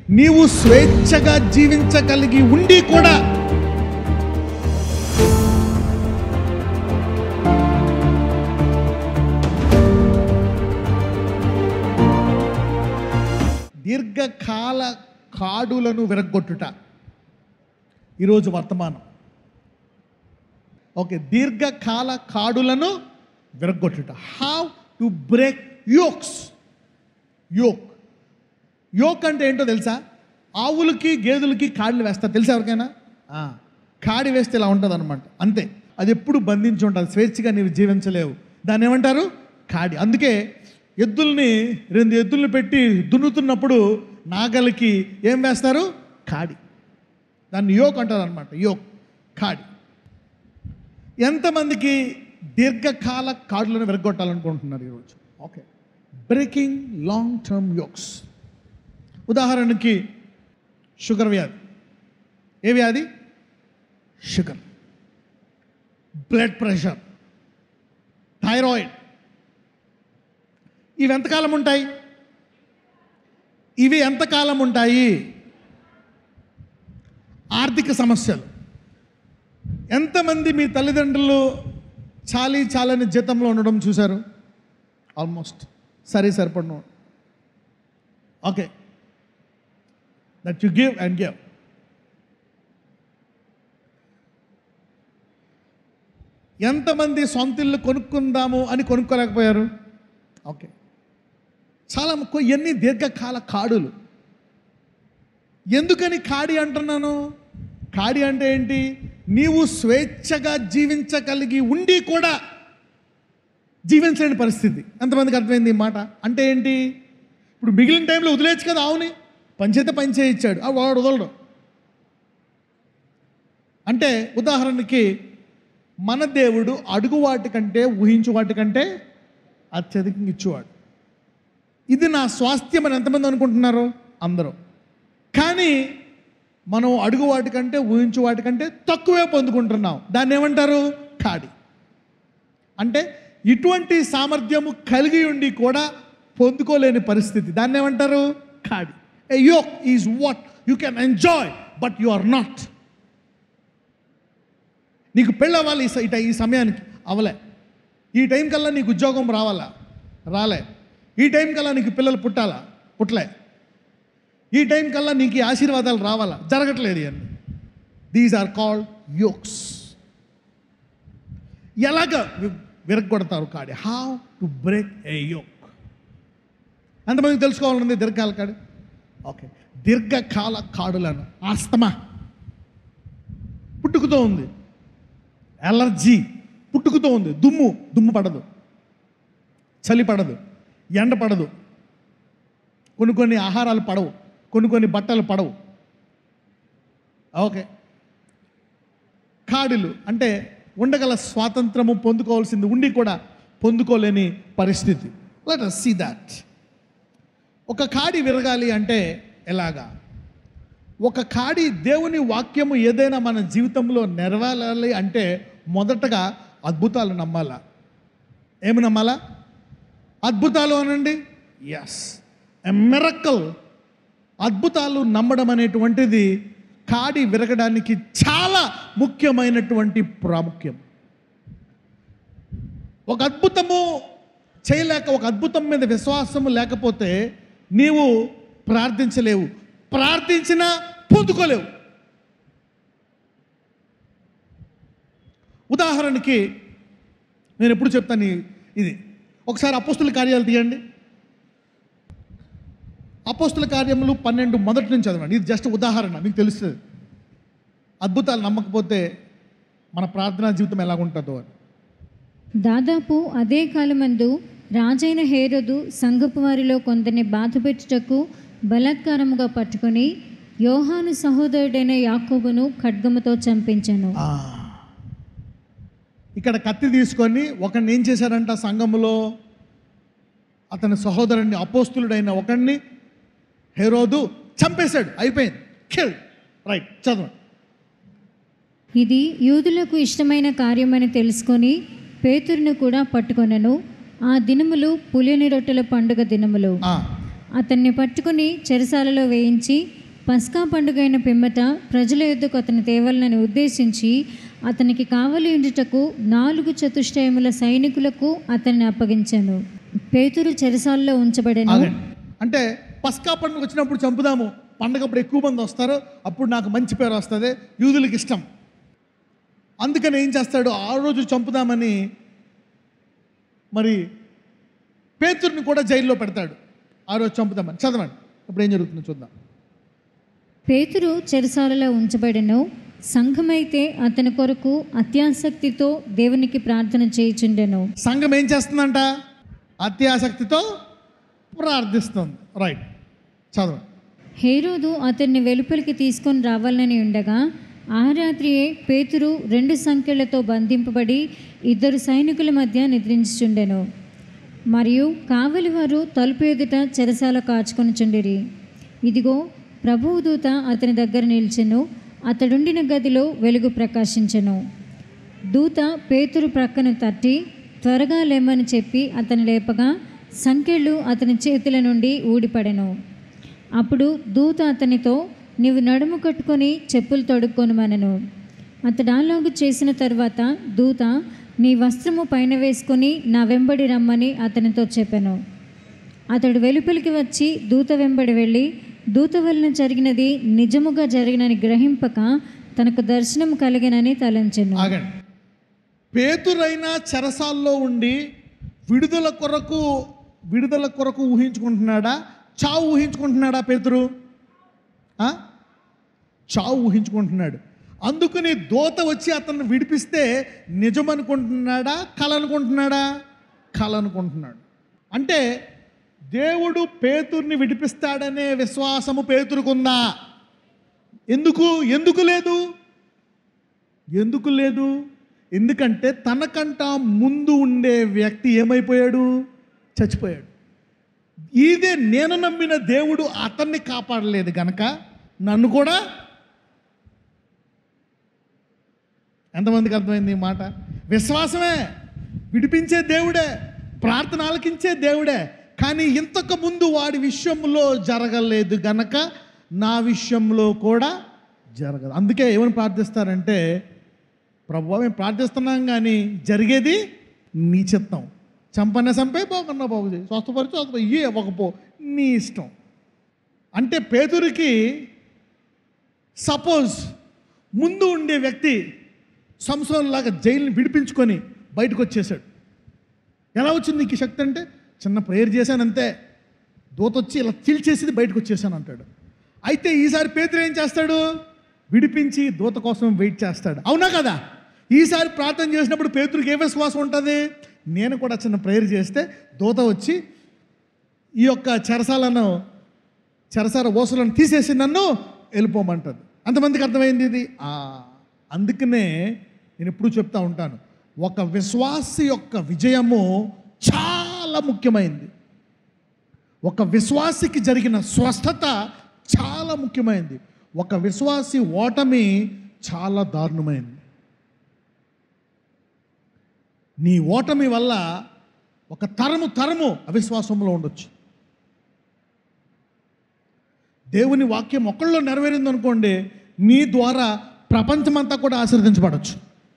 నీవు స్వేచ్ఛగా జీవించగలిగి ఉండి కూడా దీర్ఘకాల కాడులను విరగొట్టుట ఈరోజు వర్తమానం ఓకే దీర్ఘకాల కాడులను విరగొట్టుట how to break yokes yoke yoke అంటే ఏంటో తెలుసా ఆవులకి గేదెలకి కాళ్ళు వేస్తారు తెలుసా ఎవరికైనా ఆ, కాడి వేస్తే ఇలా ఉంటుంది అనమాట అంతే అది ఎప్పుడు బంధించి ఉంటుంది స్వేచ్ఛగా నీవు జీవించలేవు దాన్ని ఏమంటారు కాడి అందుకే ఎద్దుల్ని రెండు ఎద్దుల్ని పెట్టి దున్నుతున్నప్పుడు నాగలికి ఏం వేస్తారు కాడి దాన్ని యోక్ అంటారు అనమాట యోక్ కాడి ఎంతమందికి దీర్ఘకాల కాడులను విరగొట్టాలనుకుంటున్నారు ఈరోజు okay breaking long term yokes ఉదాహరణకి షుగర్ వ్యాధి ఏ వ్యాధి షుగర్ బ్లడ్ ప్రెషర్ థైరాయిడ్ ఇవి ఎంతకాలం ఉంటాయి ఇవి ఎంతకాలం ఉంటాయి ఆర్థిక సమస్యలు ఎంతమంది మీ తల్లిదండ్రులు చాలీ చాలని జీతంలో ఉండడం చూశారు ఆల్మోస్ట్ సరే సరిపడిన okay that you give and give ఎంతమంది సొంత ఇల్లు కొనుక్కుందాము అని కొనుక్కోలేకపోయారు ఓకే చాలా కొ- ఎన్ని దీర్ఘకాల కాడులు ఎందుకని కాడి అంటున్నాను కాడి అంటే ఏంటి నీవు స్వేచ్ఛగా జీవించగలిగి ఉండి కూడా జీవించలేని పరిస్థితి ఎంతమందికి అర్థమైంది ఈ మాట అంటే ఏంటి ఇప్పుడు మిగిలిన టైంలో వదిలేచ్చు కదా ఆవుని పంచేత పంచే ఇచ్చాడు ఆ వాడు వదలడు అంటే ఉదాహరణకి మన దేవుడు అడుగు వాటి కంటే ఊహించు వాటి కంటే అత్యధికంగా ఇచ్చేవాడు ఇది నా స్వాస్థ్యం అని ఎంతమంది అనుకుంటున్నారు అందరూ కానీ మనం అడుగు వాటికంటే ఊహించు వాటికంటే తక్కువే పొందుకుంటున్నాం దాన్ని ఏమంటారు కాడి అంటే ఇటువంటి సామర్థ్యము కలిగి ఉండి కూడా పొందుకోలేని పరిస్థితి దాన్ని ఏమంటారు కాడి a yoke is what you can enjoy but you are not నీకు పెళ్ళి అవ్వాలి ఈ స- ఈ టై- ఈ సమయానికి అవలే ఈ టైం కల్లా నీకు ఉద్యోగం రావాలా రాలే ఈ టైం కల్లా నీకు పిల్లలు పుట్టాలా పుట్టలే ఈ టైం కల్లా నీకు ఈ ఆశీర్వాదాలు రావాలా జరగట్లేదు ఇవన్నీ దీస్ ఆర్ కాల్డ్ యోక్స్ ఎలాగ వి- విరగొడతారు కాడి how to break a yoke ఎంతమందికి తెలుసుకోవాలనుంది దీర్ఘకాల కాడి ఓకే దీర్ఘకాల కాడులను ఆస్తమా పుట్టుకుతో ఉంది ఎలర్జీ పుట్టుకుతో ఉంది దుమ్ము దుమ్ము పడదు చలి పడదు ఎండ పడదు కొన్ని కొన్ని ఆహారాలు పడవు కొన్ని కొన్ని బట్టలు పడవు ఓకే కాడులు అంటే ఉండగల స్వాతంత్రము పొందుకోవాల్సింది ఉండి కూడా పొందుకోలేని పరిస్థితి లెట్ అస్ సీ దాట్ ఒక కాడి విరగాలి అంటే ఎలాగా ఒక కాడి దేవుని వాక్యము ఏదైనా మన జీవితంలో నెరవేరాలి అంటే మొదటగా అద్భుతాలు నమ్మాలా ఏమి నమ్మాలా అద్భుతాలు అనండి ఎస్ ఎ మిరకల్ అద్భుతాలు నమ్మడం అనేటువంటిది కాడి విరగడానికి చాలా ముఖ్యమైనటువంటి ప్రాముఖ్యం ఒక అద్భుతము చేయలేక ఒక అద్భుతం మీద విశ్వాసము లేకపోతే నీవు ప్రార్థించలేవు ప్రార్థించినా పొందుకోలేవు ఉదాహరణకి నేను ఎప్పుడు చెప్తాను ఈ- ఇది ఒకసారి అపోస్తుల కార్యాలు తీయండి అపోస్తుల కార్యములు పన్నెండు మొదటి నుంచి చదవండి ఇది జస్ట్ ఉదాహరణ మీకు తెలుస్తుంది అద్భుతాలు నమ్మకపోతే మన ప్రార్థనా జీవితం ఎలాగుంటుందో అని దాదాపు అదే కాలమందు రాజైన హేరోదు సంఘపు వారిలో కొందరిని బాధపెట్టుటకు బలాత్కారముగా పట్టుకొని యోహాను సహోదరుడైన యాకోబును ఖడ్గముతో చంపించాను ఆ. ఇక్కడ కత్తి తీసుకొని ఒకడిని ఏం చేశారంట సంఘములో అతని సహోదరుని అపోస్తులుడైన ఒకడిని హెరోదు చంపేశాడు అయిపోయింది కిల్ రైట్ చదవండి ఇది యూదులకు ఇష్టమైన కార్యమని తెలుసుకొని పేతురును కూడా పట్టుకొనెను ఆ దినములు పులిని రొట్టెల పండుగ దినములు ఆ, అతన్ని పట్టుకుని చెరసాలలో వేయించి పస్కా పండుగైన పిమ్మట ప్రజల యొద్దకు అతని తేవలనని ఉద్దేశించి అతనికి కావలి ఉండుటకు నాలుగు చతుష్టయముల సైనికులకు అతన్ని అప్పగించాను పేతురు చెరసాల్లో ఉంచబడెను ఆగండి అంటే పస్కా పండుగ వచ్చినప్పుడు చంపుదాము పండగప్పుడు ఎక్కువ మంది వస్తారు అప్పుడు నాకు మంచి పేరు వస్తుంది యూదులకు ఇష్టం అందుకని ఏం చేస్తాడు ఆ రోజు చంపుదామని మరి పేతుర్ని కూడా జైల్లో పెడతాడు ఆ రోజు చంపుదామని చదవండి ఇప్పుడు ఏం జరుగుతుందో చూద్దాం పేతురు చెరసాలలో ఉంచబడెను సంఘమైతే అతని కొరకు అత్యాసక్తితో దేవునికి ప్రార్థన చేయుచుండెను సంఘం ఏం చేస్తుందంట అత్యాసక్తితో ప్రార్థిస్తుంది రైట్ చదవండి హేరోదు అతన్ని వెలుపలికి తీసుకొని రావాలని ఉండగా ఆ రాత్రియే పేతురు రెండు సంఖ్యలతో బంధింపబడి ఇద్దరు సైనికుల మధ్య నిద్రించుచుండెను మరియు కావలి వారు తలుపు ఎదుట చెరసాల కాచుకొనుచుండిరి ఇదిగో ప్రభువు దూత అతని దగ్గర నిల్చెను అతడుండిన గదిలో వెలుగు ప్రకాశించెను దూత పేతురు ప్రక్కను తట్టి త్వరగా లేమని చెప్పి అతను లేపగా సంకెళ్ళు అతని చేతుల నుండి ఊడిపడెను అప్పుడు దూత అతనితో నీవు నడుము కట్టుకొని చెప్పులు తొడుక్కొనుమనెను అతడు అలాగు చేసిన తర్వాత దూత నీ వస్త్రము పైన వేసుకొని నా వెంబడి రమ్మని అతనితో చెప్పాను అతడు వెలుపలికి వచ్చి దూత వెంబడి వెళ్ళి దూత వలన జరిగినది నిజముగా జరిగినని గ్రహింపక తనకు దర్శనం కలిగినని తలంచెను ఆగండి పేతురైన చెరసాల్లో ఉండి విడుదల కొరకు విడుదల కొరకు ఊహించుకుంటున్నాడా చావు ఊహించుకుంటున్నాడా పేతురు ఆ? చావు ఊహించుకుంటున్నాడు అందుకని దోత వచ్చి అతన్ని విడిపిస్తే నిజం అనుకుంటున్నాడా కల అనుకుంటున్నాడా కల అనుకుంటున్నాడు అంటే దేవుడు పేతుర్ని విడిపిస్తాడనే విశ్వాసము పేతురుకుందా ఎందుకు ఎందుకు లేదు ఎందుకు లేదు ఎందుకంటే తనకంట ముందు ఉండే వ్యక్తి ఏమైపోయాడు చచ్చిపోయాడు ఇదే నేను నమ్మిన దేవుడు అతన్ని కాపాడలేదు గనక నన్ను కూడా ఎంతమందికి అర్థమైంది ఈ మాట విశ్వాసమే విడిపించే దేవుడే ప్రార్థన ఆలకించే దేవుడే కానీ ఇంతకు ముందు వాడి విషయంలో జరగలేదు గనక నా విషయంలో కూడా జరగదు అందుకే ఏమని ప్రార్థిస్తారంటే ప్రభు మేము ప్రార్థిస్తున్నాం కానీ జరిగేది నీ చిత్తం చంపన్న చంపే పోకన్నా బాగు చేయి స్వస్థపరిచి స్వస్థపరి ఇయ్యే ఇవ్వకపో నీ ఇష్టం అంటే పేదరికి సపోజ్ ముందు ఉండే వ్యక్తి సంసంలాగా జైలుని విడిపించుకొని బయటకు వచ్చేసాడు ఎలా వచ్చింది నీకు ఈ శక్తి అంటే చిన్న ప్రేయర్ చేశాను అంతే దూత వచ్చి ఇలా చీల్చేసి బయటకు వచ్చేసాను అంటాడు అయితే ఈసారి పేతురు ఏం చేస్తాడు విడిపించి దూత కోసం వెయిట్ చేస్తాడు అవునా కదా ఈసారి ప్రార్థన చేసినప్పుడు పేతురికి ఏ విశ్వాసం ఉంటుంది నేను కూడా చిన్న ప్రేయర్ చేస్తే దూత వచ్చి ఈ యొక్క చెరసాలను చెరసాల ఓసలను తీసేసి నన్ను వెళ్ళిపోమంటుంది అంతమందికి అర్థమైంది ఇది ఆ, అందుకనే నేను ఎప్పుడు చెప్తా ఉంటాను ఒక విశ్వాసి యొక్క విజయము చాలా ముఖ్యమైనది ఒక విశ్వాసికి జరిగిన స్వస్థత చాలా ముఖ్యమైనది ఒక విశ్వాసి ఓటమి చాలా దారుణమైంది నీ ఓటమి వల్ల ఒక తరము తరము అవిశ్వాసంలో ఉండొచ్చు దేవుని వాక్యం ఒకళ్ళలో నెరవేరింది అనుకోండి నీ ద్వారా ప్రపంచమంతా కూడా ఆశీర్వదించబడచ్చు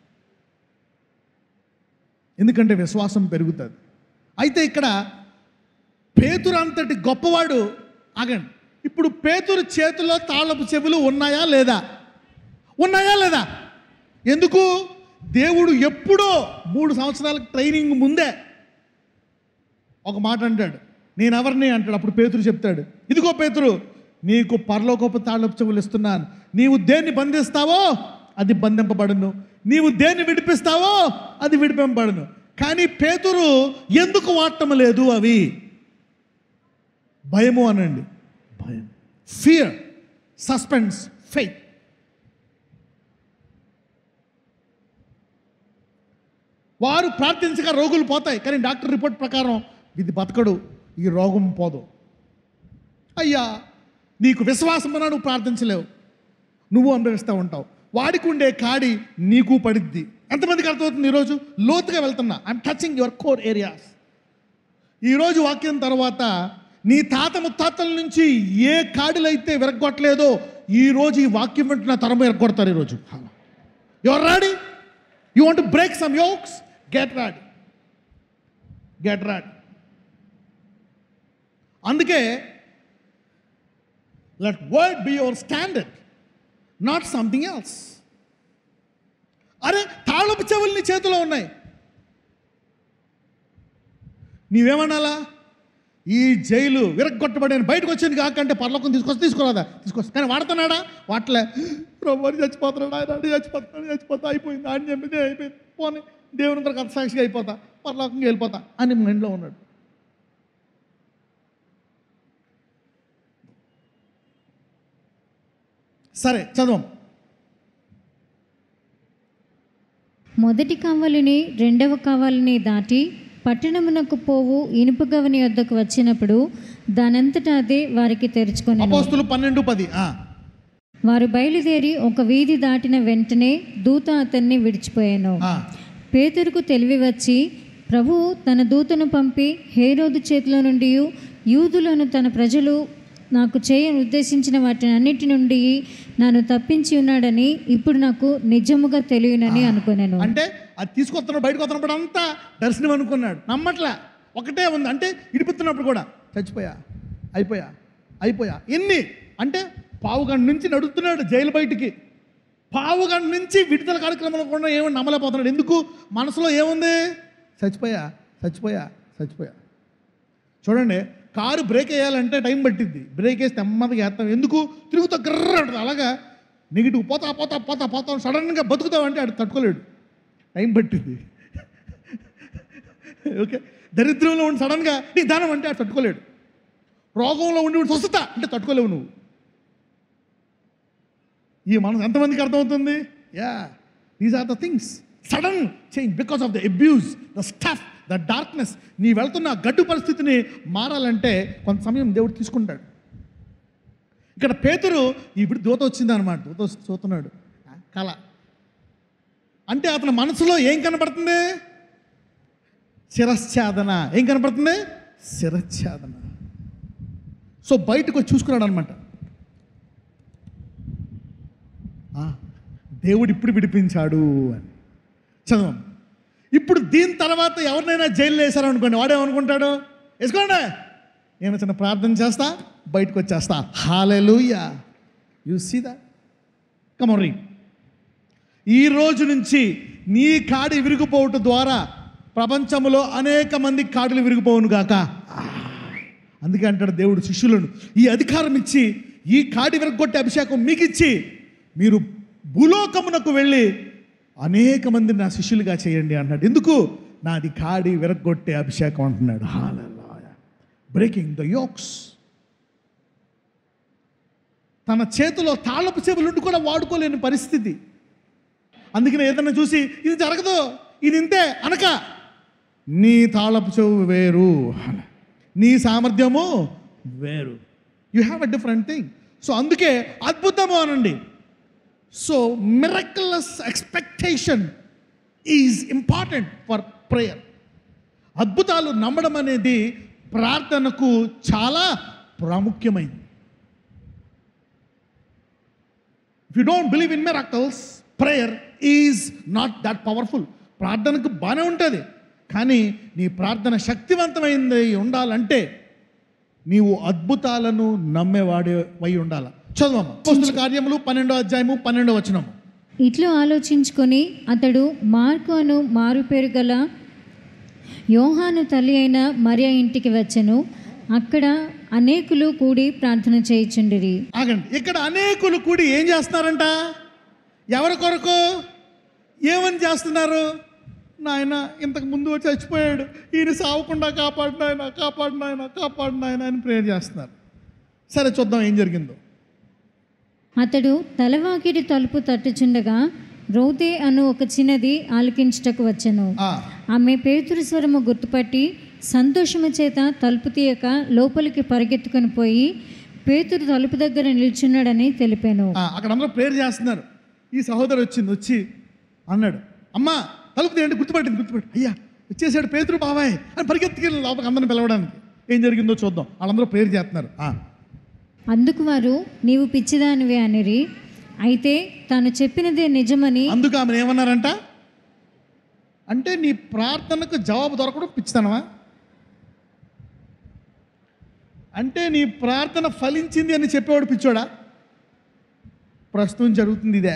ఎందుకంటే విశ్వాసం పెరుగుతుంది అయితే ఇక్కడ పేతురు అంతటి గొప్పవాడు ఆగండి ఇప్పుడు పేతురు చేతిలో తాళపు చెవులు ఉన్నాయా లేదా ఉన్నాయా లేదా ఎందుకు దేవుడు ఎప్పుడో మూడు సంవత్సరాలకు ట్రైనింగ్ ముందే ఒక మాట అంటాడు నేను ఎవరిని అంటాడు అప్పుడు పేతురు చెప్తాడు ఇదిగో పేతురు నీకు పరలోకపు తాళపు చెవులు ఇస్తున్నాను నీవు దేన్ని బంధిస్తావో అది బంధింపబడును నీవు దేన్ని విడిపిస్తావో అది విడిపింపబడును కానీ పేతురు ఎందుకు వాడటం లేదు అవి భయము అనండి భయం ఫియర్ సస్పెన్స్ ఫెయిత్ వారు ప్రార్థించగా రోగులు పోతాయి కానీ డాక్టర్ రిపోర్ట్ ప్రకారం ఇది బతకడు ఈ రోగం పోదు అయ్యా నీకు విశ్వాసం అన్నా నువ్వు ప్రార్థించలేవు నువ్వు అనుభవిస్తూ ఉంటావు వాడికి ఉండే కాడి నీకు పడిద్ది ఎంతమందికి అర్థమవుతుంది ఈరోజు లోతుగా వెళ్తున్నా I'm touching your core areas ఈరోజు వాక్యం తర్వాత నీ తాత ముత్తాతల నుంచి ఏ కాడిలైతే విరగొట్టలేదో ఈ రోజు ఈ వాక్యం వింటున్న తరం విరగొడతారు ఈరోజు your ready you want break some yokes get ready get ready అందుకే let word be your standard not something else అరే తాళపు చెవులు నీ చేతిలో ఉన్నాయి నీవేమనాలా ఈ జైలు విరగొట్టబడిన బయటకు వచ్చింది కాకంటే పర్లోకం తీసుకొస్తే తీసుకురాదా తీసుకొస్తా కానీ వాడుతున్నాడా వాటలే ప్రభు చచ్చిపోతున్నాడు ఆయన అడి చచ్చిపోతున్నాడు చచ్చిపోతా అయిపోయింది ఆయన చెప్పింది అయిపోయింది పోనీ దేవుని కథ సాక్షిగా అయిపోతా పర్లోకంగా వెళ్ళిపోతా అని మైండ్లో ఉన్నాడు సరే చదవం మొదటి కావలిని రెండవ కావలిని దాటి పట్టణమునకు పోవు ఇనుప గవని వద్దకు వచ్చినప్పుడు దానంతటా అదే వారికి తెరుచుకొనెను అపోస్తులు పన్నెండు పది ఆ. వారు బయలుదేరి ఒక వీధి దాటిన వెంటనే దూత అతన్ని విడిచిపోయాను ఆ. పేతురుకు తెలివి వచ్చి ప్రభువు తన దూతను పంపి హేరోదు చేతిలో నుండి యూదులను తన ప్రజలు నాకు చేయని ఉద్దేశించిన వాటిని అన్నిటి నుండి నన్ను తప్పించి ఉన్నాడని ఇప్పుడు నాకు నిజముగా తెలియనని అనుకున్నాను అంటే అది తీసుకొస్తున్నాడు బయటకు వస్తున్నప్పుడు అంతా దర్శనం అనుకున్నాడు నమ్మట్లే ఒకటే ఉంది అంటే ఇడిపిస్తున్నప్పుడు కూడా చచ్చిపోయా అయిపోయా అయిపోయా ఎన్ని అంటే పావుగంట నుంచి నడుస్తున్నాడు జైలు బయటికి పావుగంట నుంచి విడుదల కార్యక్రమంలో కూడా ఏమని నమ్మలేకపోతున్నాడు ఎందుకు మనసులో ఏముంది చచ్చిపోయా చచ్చిపోయా చచ్చిపోయా చూడండి కారు బ్రేక్ వేయాలంటే టైం పట్టింది బ్రేక్ వేస్తే నెమ్మదిగా వేస్తాం ఎందుకు తిరుగుతా గ్రర్ర అంటుంది అలాగా నెగిటివ్ పోతా పోతా పోతా పోతా సడన్గా బతుకుతావంటే ఆడు తట్టుకోలేడు టైం పట్టింది ఓకే దరిద్రంలో ఉండి సడన్గా నీ దానం అంటే ఆడు తట్టుకోలేడు రోగంలో ఉండి ఉండి స్వస్థత అంటే తట్టుకోలేవు నువ్వు ఈ మనసు ఎంతమందికి అర్థమవుతుంది yeah these are the things sudden change because of the abuse the stuff the darkness నీ వెళ్తున్న ఆ గడ్డు పరిస్థితిని మారాలంటే కొంత సమయం దేవుడు తీసుకుంటాడు ఇక్కడ పేతురు ఇప్పుడు దూత వచ్చింది అనమాట దూత వచ్చి చూస్తున్నాడు ఆ, కళ అంటే అతని మనసులో ఏం కనపడుతుంది శిరశ్ఛాదన ఏం కనపడుతుంది శిరఛాదన సో బయటకు వచ్చి చూసుకున్నాడు అనమాట ఆ, దేవుడు ఇప్పుడు విడిపించాడు అని చదవం ఇప్పుడు దీని తర్వాత ఎవరినైనా జైల్లో వేశారనుకోండి వాడేమనుకుంటాడు వేసుకోండి నేను చిన్న ప్రార్థన చేస్తా బయటకు వచ్చేస్తా హాలెలూయా యు సీ దా కమరీ ఈ రోజు నుంచి నీ కాడి విరిగిపోవటం ద్వారా ప్రపంచంలో అనేక మంది కాడులు విరిగిపోవును గాక అందుకే అంటాడు దేవుడు శిష్యులను ఈ అధికారం ఇచ్చి ఈ కాడి విరగొట్టే అభిషేకం మీకు ఇచ్చి మీరు భూలోకమునకు వెళ్ళి అనేక మందిని నా శిష్యులుగా చేయండి అన్నాడు ఎందుకు నాది కాడి విరగొట్టే అభిషేకం అంటున్నాడు బ్రేకింగ్ ద యోక్స్ తన చేతిలో తాళపు చెవులుండి కూడా వాడుకోలేని పరిస్థితి అందుకనే ఏదన్నా చూసి ఇది జరగదు ఇది ఇంతే అనక నీ తాళపు చెవు వేరు నీ సామర్థ్యము వేరు you have a different thing so అందుకే అద్భుతము అనండి so miraculous expectation is important for prayer అద్భుతాలు నమ్మడం అనేది ప్రార్థనకు చాలా ప్రాముఖ్యమైంది if you don't believe in miracles prayer is not that powerful ప్రార్థనకు బాగానే ఉంటుంది కానీ నీ ప్రార్థన శక్తివంతమైంది ఉండాలంటే నీవు అద్భుతాలను నమ్మేవాడే వై ఉండాల చదవమ్మ పుస్తక కార్యములు పన్నెండో అధ్యాయము పన్నెండో వచనము ఇట్లు ఆలోచించుకొని అతడు మార్కు అను మారు పేరు గల యోహాను తల్లి అయిన మరియ ఇంటికి వచ్చెను అక్కడ అనేకులు కూడి ప్రార్థన చేయుచుండిరి ఆగండి ఇక్కడ అనేకులు కూడి ఏం చేస్తున్నారంట ఎవరి కొరకు ఏమని చేస్తున్నారు నాయన ఇంతకు ముందు వచ్చి చచ్చిపోయాడు ఈయన సావకుండా కాపాడు నాయన కాపాడు నాయన కాపాడు నాయన అని ప్రేయర్ చేస్తున్నారు సరే చూద్దాం ఏం జరిగిందో అతడు తలవాకిడి తలుపు తట్టుచుండగా రోతే అను ఒక చిన్నది ఆలకించుటకు వచ్చెను ఆ, ఆమె పేతురు స్వరము గుర్తుపట్టి సంతోషము చేత తలుపు తీయక లోపలికి పరిగెత్తుకొని పోయి పేతురు తలుపు దగ్గర నిల్చున్నాడని తెలిపాను ఆ, అక్కడ అందరూ ప్రేయర్ చేస్తున్నారు ఈ సహోదరు వచ్చింది వచ్చి అన్నాడు అమ్మా తలుపు తీయండి గుర్తుపట్టింది గుర్తుపట్టి అయ్యా వచ్చేసాడు పేతురు బాబాయ్ అని పరిగెత్తుకెళ్ళి లోపలికి అందరిని పిలవడానికి ఏం జరిగిందో చూద్దాం వాళ్ళందరూ ప్రేయర్ చేస్తున్నారు ఆ. అందుకు వారు నీవు పిచ్చిదానివే అనిరి అయితే తాను చెప్పినదే నిజమని అందుకు ఆమె ఏమన్నారంట అంటే నీ ప్రార్థనకు జవాబు దొరకడం పిచ్చితనమా అంటే నీ ప్రార్థన ఫలించింది అని చెప్పేవాడు పిచ్చోడా ప్రస్తుతం జరుగుతుంది ఇదే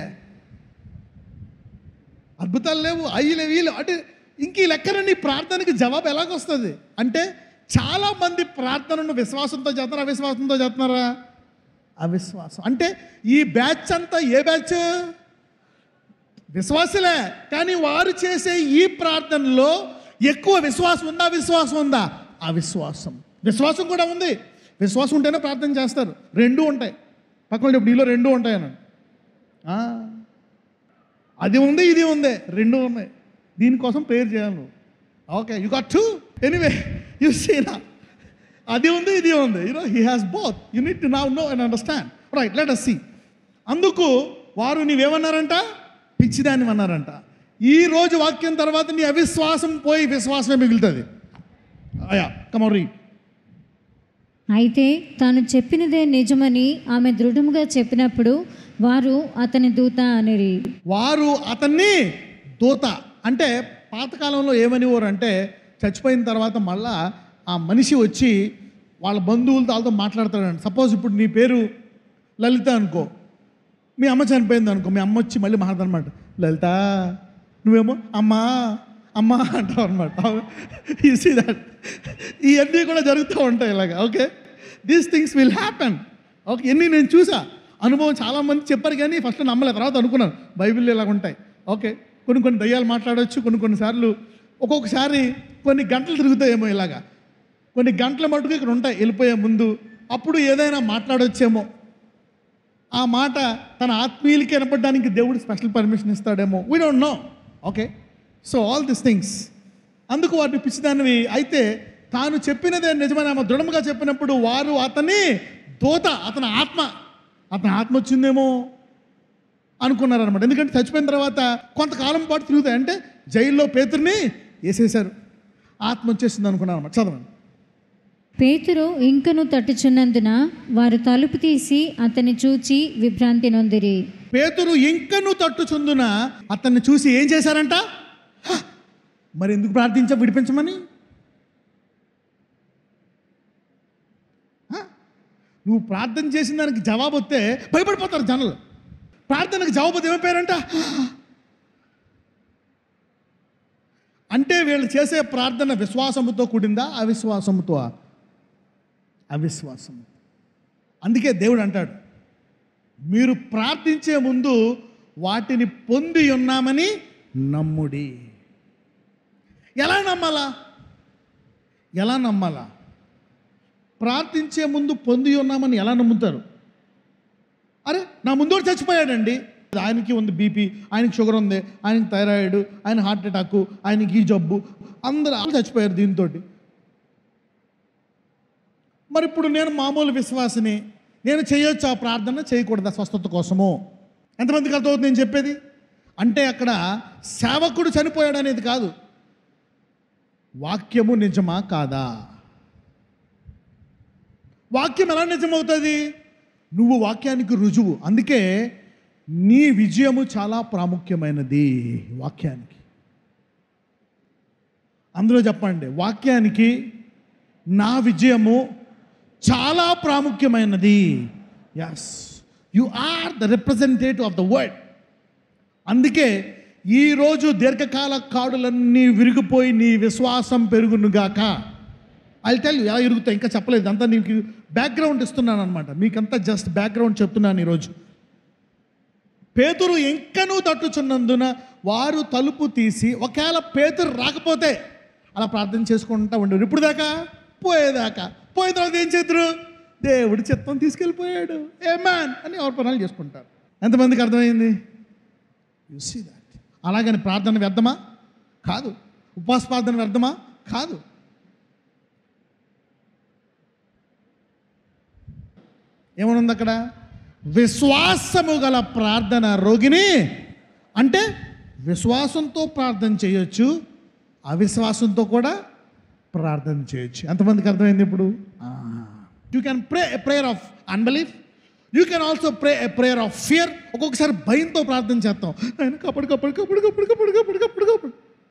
అద్భుతాలు లేవు అయ్యి లేవు వీళ్ళు అంటే ఇంక ఈ లెక్కన నీ ప్రార్థనకి జవాబు ఎలాగొస్తుంది అంటే చాలా మంది ప్రార్థనను విశ్వాసంతో చేస్తున్నారు అవిశ్వాసంతో చేస్తున్నారా అవిశ్వాసం అంటే ఈ బ్యాచ్ అంతా ఏ బ్యాచ్ విశ్వాసులే కానీ వారు చేసే ఈ ప్రార్థనలో ఎక్కువ విశ్వాసం ఉందా విశ్వాసం ఉందా అవిశ్వాసం విశ్వాసం కూడా ఉంది విశ్వాసం ఉంటేనే ప్రార్థన చేస్తారు రెండూ ఉంటాయి పక్కన ఇప్పుడు నీలో రెండూ ఉంటాయి అన్నాడు ఆ, అది ఉంది ఇది ఉంది రెండూ ఉన్నాయి దీనికోసం ప్రేయర్ చేయాలి నువ్వు okay you got to anyway you సీనా అది ఉంది ఇది ఉంది you know he has both you need to now know and understand right let us see అందుకు వారు నీవేమన్నారంట పిచ్చిదాన్ని అన్నారంట ఈ రోజు వాక్యం తర్వాత నీ అవిశ్వాసం పోయి విశ్వాసమే మిగులుతుంది అయా కమరీ అయితే తాను చెప్పినదే నిజమని ఆమె దృఢముగా చెప్పినప్పుడు వారు అతని దూత అనిరి వారు అతన్ని దూత అంటే పాతకాలంలో ఏమనివారు అంటే చచ్చిపోయిన తర్వాత మళ్ళా ఆ మనిషి వచ్చి వాళ్ళ బంధువులతో వాళ్ళతో మాట్లాడతాడండి సపోజ్ ఇప్పుడు నీ పేరు లలిత అనుకో మీ అమ్మ చనిపోయింది అనుకో మీ అమ్మ వచ్చి మళ్ళీ మాట్లాడనమాట లలిత నువ్వేమో అమ్మా అమ్మా అంటావు అనమాట యూ సీ దట్ ఇవన్నీ కూడా జరుగుతూ ఉంటాయి ఇలాగ okay these things will happen okay ఎన్ని నేను చూసా అనుభవం చాలామంది చెప్పారు కానీ ఫస్ట్ నమ్మలేదు తర్వాత అనుకున్నాను బైబిల్ ఇలాగ ఉంటాయి ఓకే కొన్ని కొన్ని దయ్యాలు మాట్లాడవచ్చు కొన్ని కొన్నిసార్లు ఒక్కొక్కసారి కొన్ని గంటలు తిరుగుతాయేమో ఇలాగా కొన్ని గంటల మటుకు ఇక్కడ ఉంటాయి వెళ్ళిపోయే ముందు అప్పుడు ఏదైనా మాట్లాడొచ్చేమో ఆ మాట తన ఆత్మీయులకి వినపడడానికి దేవుడు స్పెషల్ పర్మిషన్ ఇస్తాడేమో we don't know okay so all this things అందుకు వాటిని పిచ్చిదానివి అయితే తాను చెప్పినదే నిజమని ఆమె దృఢముగా చెప్పినప్పుడు వారు అతని దోత అతని ఆత్మ అతని ఆత్మ వచ్చిందేమో అనుకున్నారనమాట ఎందుకంటే చచ్చిపోయిన తర్వాత కొంతకాలం పాటు తిరుగుతాయి అంటే జైల్లో పేతుర్ని వేసేశారు ఆత్మ వచ్చేసింది అనుకున్నారు అనమాట చదవండి పేతురు ఇంకను తట్టుచున్నందున వారు తలుపు తీసి అతన్ని చూచి విభ్రాంతి నొందిరి పేతురు ఇంకను తట్టుచుందున అతన్ని చూసి ఏం చేశారంట "హ! మరి ఎందుకు ప్రార్థించ విడిపించమని హ? నువ్వు ప్రార్థన చేసిన దానికి జవాబు వస్తే భయపడిపోతారు జనాలు ప్రార్థనకు జవాబు వస్తే ఏమైపోయారంట అంటే వీళ్ళు చేసే ప్రార్థన విశ్వాసముతో కూడిందా అవిశ్వాసముతో అవిశ్వాసము అందుకే దేవుడు అంటాడు మీరు ప్రార్థించే ముందు వాటిని పొంది ఉన్నామని నమ్ముడి ఎలా నమ్మాలా ఎలా నమ్మాలా ప్రార్థించే ముందు పొంది ఉన్నామని ఎలా నమ్ముతారు అరే నా ముందు చచ్చిపోయాడండి ఆయనకి ఉంది బీపీ ఆయనకి షుగర్ ఉంది ఆయనకి థైరాయిడ్ ఆయన హార్ట్ అటాక్ ఆయనకి ఈ జబ్బు అందరూ అందరూ చచ్చిపోయారు దీంతో మరి ఇప్పుడు నేను మామూలు విశ్వాసిని నేను చేయొచ్చు ఆ ప్రార్థన చేయకూడదా స్వస్థత కోసము ఎంతమందికి అర్థమవుతుంది నేను చెప్పేది అంటే అక్కడ సేవకుడు చనిపోయాడు అనేది కాదు వాక్యము నిజమా కాదా వాక్యం ఎలా నిజమవుతుంది నువ్వు వాక్యానికి రుజువు అందుకే నీ విజయము చాలా ప్రాముఖ్యమైనది వాక్యానికి అందులో చెప్పండి వాక్యానికి నా విజయము చాలా ప్రాముఖ్యమైనది yes you are the representative of the word అందుకే ఈరోజు దీర్ఘకాల కాడులన్నీ విరిగిపోయి నీ విశ్వాసం పెరుగునుగాక ఐ టెల్ ఎలా ఇరుగుతాయి ఇంకా చెప్పలేదు అంతా నీకు బ్యాక్గ్రౌండ్ ఇస్తున్నాను అనమాట మీకంతా జస్ట్ బ్యాక్గ్రౌండ్ చెప్తున్నాను ఈరోజు పేతురు ఇంకనూ తట్టుచున్నందున వారు తలుపు తీసి ఒకవేళ పేతురు రాకపోతే అలా ప్రార్థన చేసుకుంటా ఉండేవారు ఇప్పుడు దాకా పోయేదాకా పోయిన తర్వాత ఏం చేద్దరు దేవుడి చిత్తం తీసుకెళ్ళిపోయాడు ఏ మ్యాన్ అని ఎవరి పనులు చేసుకుంటారు ఎంతమందికి అర్థమైంది యు సీ దాట్ అలాగని ప్రార్థన వ్యర్థమా కాదు ఉపవాస ప్రార్థన వ్యర్థమా కాదు ఏమనుంది అక్కడ విశ్వాసము గల ప్రార్థన రోగిని అంటే విశ్వాసంతో ప్రార్థన చేయొచ్చు అవిశ్వాసంతో కూడా ప్రార్థన చేయొచ్చు ఎంతమందికి అర్థమైంది ఇప్పుడు you can pray a prayer of unbelief you can also pray a prayer of fear ఒక్కొక్కసారి భయంతో ప్రార్థన చేస్తాం ఆయన కప్పుడు కప్పుడు కప్పుడు కప్పుడు కప్పుడు కప్పుడు కప్పుడు కప్పుడు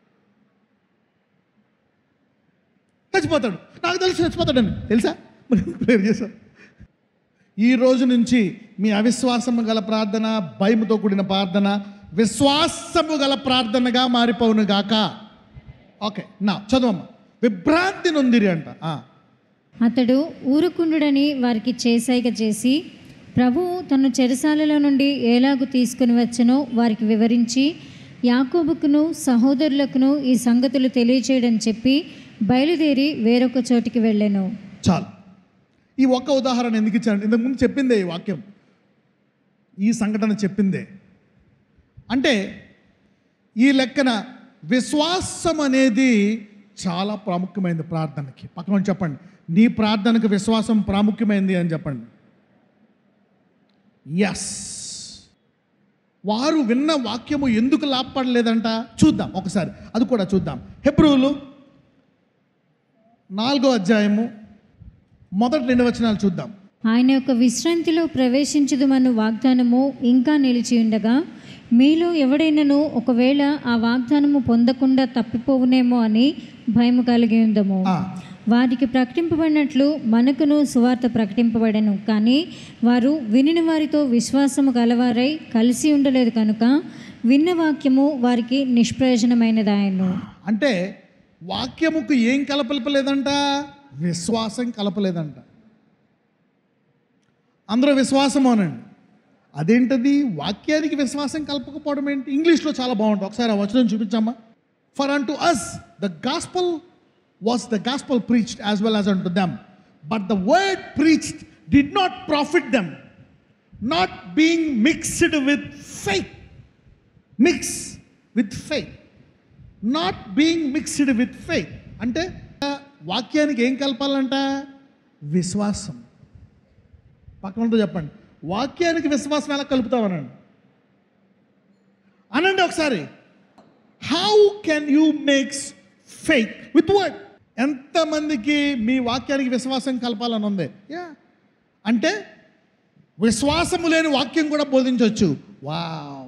చచ్చిపోతాడు నాకు తెలుసు చచ్చిపోతాడని తెలుసా మరి ప్రేయర్ చేశారు ఈ రోజు నుంచి మీ అవిశ్వాసము గల ప్రార్థన భయముతో కూడిన ప్రార్థన విశ్వాసము గల ప్రార్థనగా మారిపోవును గాక ఓకే నా చదవమ్మా విభ్రాంతి నొందిరి అంట ఆ. అతడు ఊరుకుండుడని వారికి చేసైక చేసి ప్రభువు తను చెరసాలలో నుండి ఏలాగు తీసుకుని వచ్చనో వారికి వివరించి యాకోబుకును సహోదరులకును ఈ సంగతులు తెలియచేయడం చెప్పి బయలుదేరి వేరొక చోటికి వెళ్ళాను చాలు ఈ ఒక్క ఉదాహరణ ఎందుకు ఇచ్చాను ఇంతకుముందు చెప్పిందే ఈ వాక్యం ఈ సంఘటన చెప్పిందే అంటే ఈ లెక్కన విశ్వాసం అనేది చాలా ప్రాముఖ్యమైనది ప్రార్థనకి పక్కన ఉండి చెప్పండి నీ ప్రార్థనకు విశ్వాసం ప్రాముఖ్యమైనది అని చెప్పండి ఎస్ వారు విన్న వాక్యము ఎందుకు లాభపడలేదంట చూద్దాం ఒకసారి అది కూడా చూద్దాం హెబ్రూలు నాలుగో అధ్యాయము మొదటి రెండు వచనాలు చూద్దాం ఆయన యొక్క విశ్రాంతిలో ప్రవేశించుదుమను వాగ్దానము ఇంకా నిలిచి ఉండగా మీలో ఎవడైనను ఒకవేళ ఆ వాగ్దానము పొందకుండా తప్పిపోవునేమో అని భయము కలిగి ఉందము ఆ, వారికి ప్రకటింపబడినట్లు మనకును సువార్త ప్రకటింపబడెను కానీ వారు వినిన వారితో విశ్వాసము గలవారై కలిసి ఉండలేదు కనుక విన్న వాక్యము వారికి నిష్ప్రయోజనమైనదాయను అంటే వాక్యముకు ఏం కలపలేదంట విశ్వాసం కలపలేదంట అందరూ విశ్వాసం అనండి అదేంటది వాక్యానికి విశ్వాసం కలపకపోవడం ఏంటి ఇంగ్లీష్లో చాలా బాగుంటుంది ఒకసారి ఆ వచనం చూపించమ్మా for unto us the gospel was the gospel preached as well as unto them but the word preached did not profit them not being mixed with faith mix with faith not being mixed with faith అంటే వాక్యానికి ఏం కలపాలంట విశ్వాసం పక్కనతో చెప్పండి వాక్యానికి విశ్వాసం ఎలా కలుపుతామనండి అనండి ఒకసారి how can you makes faith with word ఎంతమందికి మీ వాక్యానికి విశ్వాసం కలపాలని ఉంది యా అంటే విశ్వాసము లేని వాక్యం కూడా బోధించవచ్చు వావ్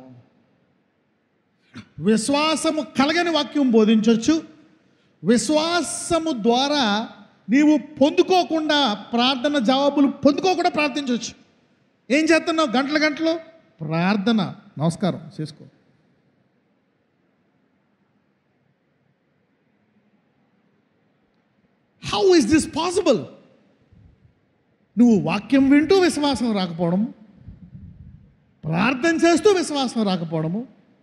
విశ్వాసము కలగని వాక్యం బోధించవచ్చు విశ్వాసము ద్వారా నీవు పొందుకోకుండా ప్రార్థన జవాబులు పొందుకోకుండా ప్రార్థించవచ్చు ఏం చేస్తున్నావు గంటల గంటలు ప్రార్థన నమస్కారం చేసుకో హౌ ఇస్ దిస్ పాసిబుల్ నువ్వు వాక్యం వింటూ విశ్వాసం రాకపోవడం ప్రార్థన చేస్తూ విశ్వాసం రాకపోవడము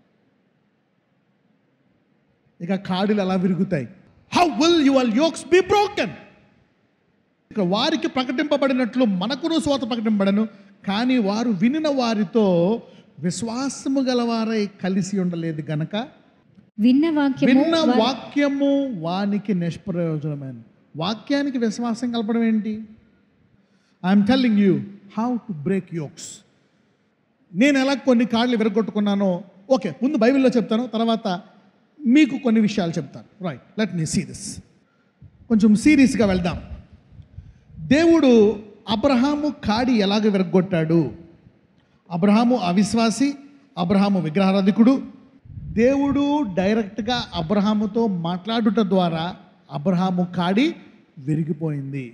ఇక కాడులు ఎలా విరుగుతాయి how will your yokes be broken ఇక వారికి ప్రకటింపబడినట్లు మనకును స్వాత ప్రకటింపబడను కానీ వారు వినిన వారితో విశ్వాసము గలవారై కలిసి ఉండలేదు గనక విన్న వాక్యము విన్న వా- వాక్యము వానికి నిష్ప్రయోజనమైన వాక్యానికి విశ్వాసం కలపడం ఏంటి I'm telling you how to break yokes నేను ఎలా కొన్ని కార్డులు విరగొట్టుకున్నానో ఓకే ముందు బైబిల్లో చెప్తాను తర్వాత మీకు కొన్ని విషయాలు చెప్తాను right let me see this కొంచెం సీరియస్గా వెళ్దాం దేవుడు అబ్రహాము కాడి ఎలాగ విరగొట్టాడు అబ్రహాము అవిశ్వాసి అబ్రహాము విగ్రహారాధికుడు దేవుడు డైరెక్ట్గా అబ్రహాముతో మాట్లాడుట ద్వారా అబ్రహాము కాడి విరిగిపోయింది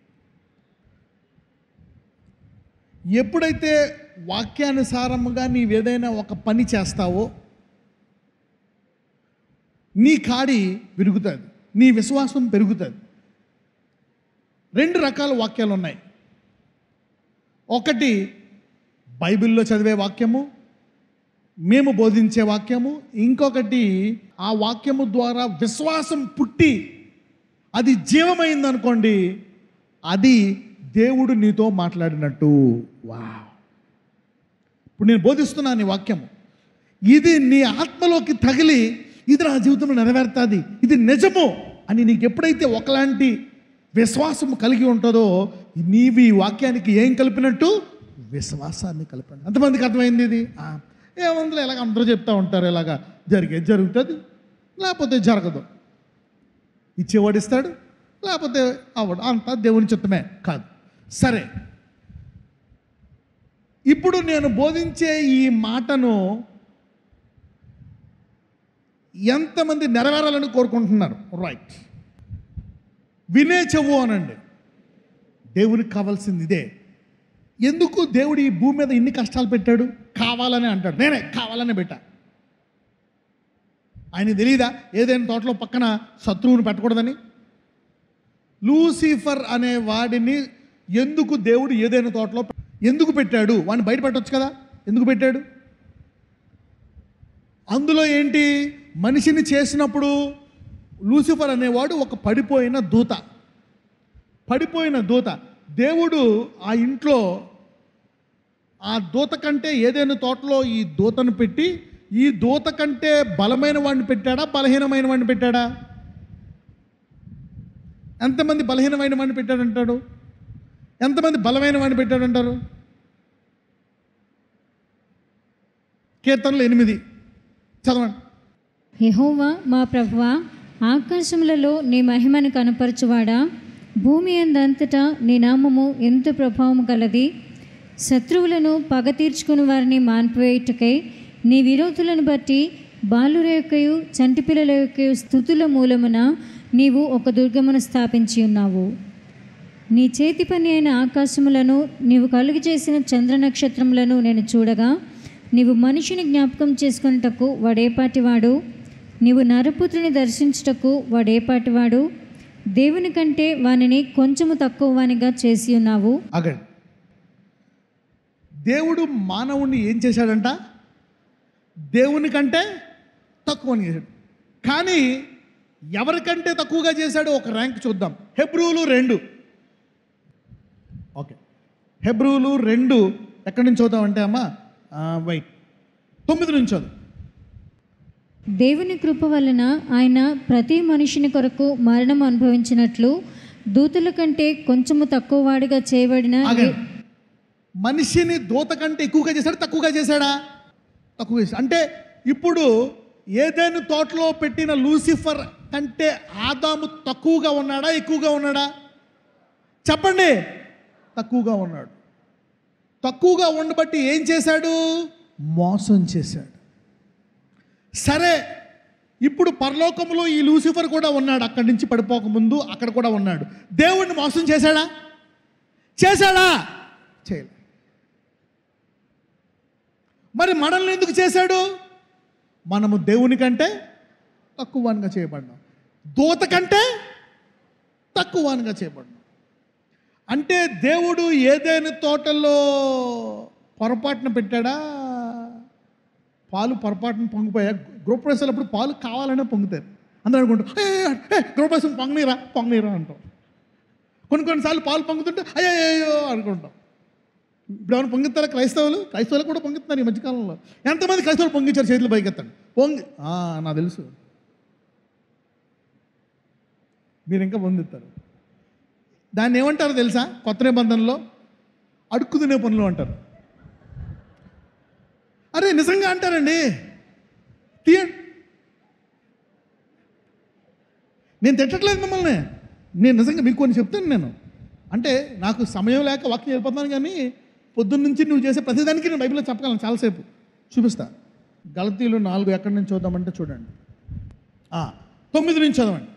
ఎప్పుడైతే వాక్యానుసారముగా నీవేదైనా ఒక పని చేస్తావో నీ కాడి విరుగుతుంది నీ విశ్వాసం పెరుగుతుంది రెండు రకాల వాక్యాలు ఉన్నాయి ఒకటి బైబిల్లో చదివే వాక్యము మేము బోధించే వాక్యము ఇంకొకటి ఆ వాక్యము ద్వారా విశ్వాసం పుట్టి అది జీవమైందనుకోండి అది దేవుడు నీతో మాట్లాడినట్టు వా ఇప్పుడు నేను బోధిస్తున్నాను ఈ వాక్యము ఇది నీ ఆత్మలోకి తగిలి ఇది నా జీవితంలో నెరవేరుతుంది ఇది నిజము అని నీకు ఎప్పుడైతే ఒకలాంటి విశ్వాసం కలిగి ఉంటుందో నీవి ఈ వాక్యానికి ఏం కలిపినట్టు విశ్వాసాన్ని కలిపాను ఎంతమందికి అర్థమైంది ఇది ఆ, ఏముందిలే ఇలాగ అందరూ చెప్తా ఉంటారు ఇలాగా జరిగేది జరుగుతుంది లేకపోతే జరగదు ఇచ్చేవాడు ఇస్తాడు లేకపోతే అవ్వడం అంతా దేవుని చిత్తమే కాదు సరే ఇప్పుడు నేను బోధించే ఈ మాటను ఎంతమంది నెరవేరాలని కోరుకుంటున్నారు రైట్ వినే చెవు అనండి దేవునికి కావాల్సింది ఇదే ఎందుకు దేవుడు ఈ భూమి మీద ఇన్ని కష్టాలు పెట్టాడు కావాలని అంటాడు నేనే కావాలని పెట్టా ఆయన తెలియదా ఏదైనా తోటలో పక్కన శత్రువుని పెట్టకూడదని లూసిఫర్ అనే వాడిని ఎందుకు దేవుడు ఏదైనా తోటలో ఎందుకు పెట్టాడు వాడిని బయట పెట్టొచ్చు కదా ఎందుకు పెట్టాడు అందులో ఏంటి మనిషిని చేసినప్పుడు లూసిఫర్ అనేవాడు ఒక పడిపోయిన దూత పడిపోయిన దూత దేవుడు ఆ ఇంట్లో ఆ దూత కంటే ఏదైనా తోటలో ఈ దూతను పెట్టి ఈ దూత కంటే బలమైన వాడిని పెట్టాడా బలహీనమైన వాడిని పెట్టాడా ఎంతమంది బలహీనమైన వాడిని పెట్టాడంటాడు ఎంతమంది బలమైన వాడిని పెట్టాడంటారు కీర్తనలు ఎనిమిది చదవండి యెహోవా మా ప్రభువా ఆకాశములలో నీ మహిమను కనపరచువాడా భూమి అందంతటా నీ నామము ఎంత ప్రభావము కలది శత్రువులను పగ తీర్చుకుని వారిని మాన్పివేయుటకై నీ విరోధులను బట్టి బాలుర యొక్కయు చంటిపిల్లల యొక్కయు స్థుతుల మూలమున నీవు ఒక దుర్గమును స్థాపించి ఉన్నావు నీ చేతి పని అయిన ఆకాశములను నీవు కలుగు చేసిన చంద్ర నక్షత్రములను నేను చూడగా నీవు మనిషిని జ్ఞాపకం చేసుకున్నటకు వాడేపాటివాడు నీవు నరపుత్రుని దర్శించుటకు వాడేపాటివాడు దేవుని కంటే వానిని కొంచెము తక్కువ వానిగా చేసి ఉన్నావు అగండి దేవుడు మానవుణ్ణి ఏం చేశాడంట దేవుని కంటే తక్కువని చేశాడు కానీ ఎవరికంటే తక్కువగా చేశాడో ఒక ర్యాంక్ చూద్దాం హెబ్రూలు రెండు ఓకే హెబ్రూలు రెండు ఎక్కడి నుంచి చదువుతామంటే అమ్మా వైట్ తొమ్మిది నుంచి చదువు దేవుని కృప వలన ఆయన ప్రతి మనిషిని కొరకు మరణం అనుభవించినట్లు దూతల కంటే కొంచెము తక్కువ వాడిగా చేయబడిన ఆగండి మనిషిని దూత కంటే ఎక్కువగా చేశాడు తక్కువగా చేశాడా తక్కువ చేశాడు అంటే ఇప్పుడు ఏదైనా తోటలో పెట్టిన లూసిఫర్ కంటే ఆదాము తక్కువగా ఉన్నాడా ఎక్కువగా ఉన్నాడా చెప్పండి తక్కువగా ఉన్నాడు తక్కువగా ఉండబట్టి ఏం చేశాడు మోసం చేశాడు సరే ఇప్పుడు పరలోకంలో ఈ లూసిఫర్ కూడా ఉన్నాడు అక్కడి నుంచి పడిపోకముందు అక్కడ కూడా ఉన్నాడు దేవుణ్ణి మోసం చేశాడా చేశాడా చేయలే మరి మనల్ని ఎందుకు చేశాడు మనము దేవుని కంటే తక్కువగా చేయబడ్డాం దూత కంటే తక్కువగా చేయబడ్డాం అంటే దేవుడు ఏదైనా తోటల్లో పొరపాటున పెట్టాడా పాలు పొరపాటున పొంగిపోయా గృహప్రవేశాలు అప్పుడు పాలు కావాలనే పొంగుతారు అందరూ అనుకుంటారు "ఏ, ఏ, ఏ, గృహప్రవేశం పొంగనీరా పొంగనీరా అంటాం కొన్ని కొన్నిసార్లు పాలు పొంగుతుంటే అయ్యో అయ్యో అనుకుంటాం ఇప్పుడు ఏమైనా పొంగిస్తారా క్రైస్తవులు క్రైస్తవులు కూడా పొంగిస్తున్నారు ఈ మధ్యకాలంలో ఎంతమంది క్రైస్తవులు పొంగించారు చేతులు పైకెత్తండి పొంగి ఆ, నాకు తెలుసు మీరు ఇంకా పొందిస్తారు దాన్ని ఏమంటారో తెలుసా కొత్త నిబంధనలో అడుక్కు తినే పనులు అంటారు అరే నిజంగా అంటారండి తీయండి నేను తిట్టట్లేదు మిమ్మల్ని నేను నిజంగా మీకు కొన్ని చెప్తాను నేను అంటే నాకు సమయం లేక వాక్యం వెళ్ళిపోతున్నాను కానీ పొద్దున్న నుంచి నువ్వు చేసే ప్రతిదానికి నేను బైబిల్లో చెప్పగలను చాలాసేపు చూపిస్తా గలతీలు నాలుగు ఎక్కడి నుంచి చూద్దామంటే చూడండి ఆ, తొమ్మిది నుంచి చదవండి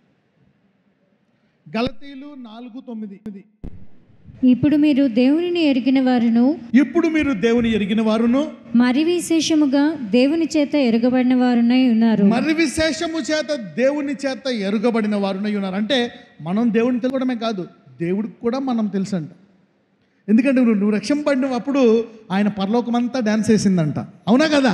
గలతీలు నాలుగు తొమ్మిది ఇప్పుడు మీరు దేవునిని ఎరిగిన వారును ఇప్పుడు మీరు దేవుని ఎరిగిన వారును మరి విశేషముగా దేవుని చేత ఎరగబడిన వారునై ఉన్నారు మరి విశేషము చేత దేవుని చేత ఎరుగబడిన వారునై ఉన్నారు అంటే మనం దేవుని తెలుసుకోవడమే కాదు దేవుడికి కూడా మనం తెలుసంట ఎందుకంటే నువ్వు నువ్వు రక్షింపడినప్పుడు ఆయన పరలోకమంతా డ్యాన్స్ వేసిందంట అవునా కదా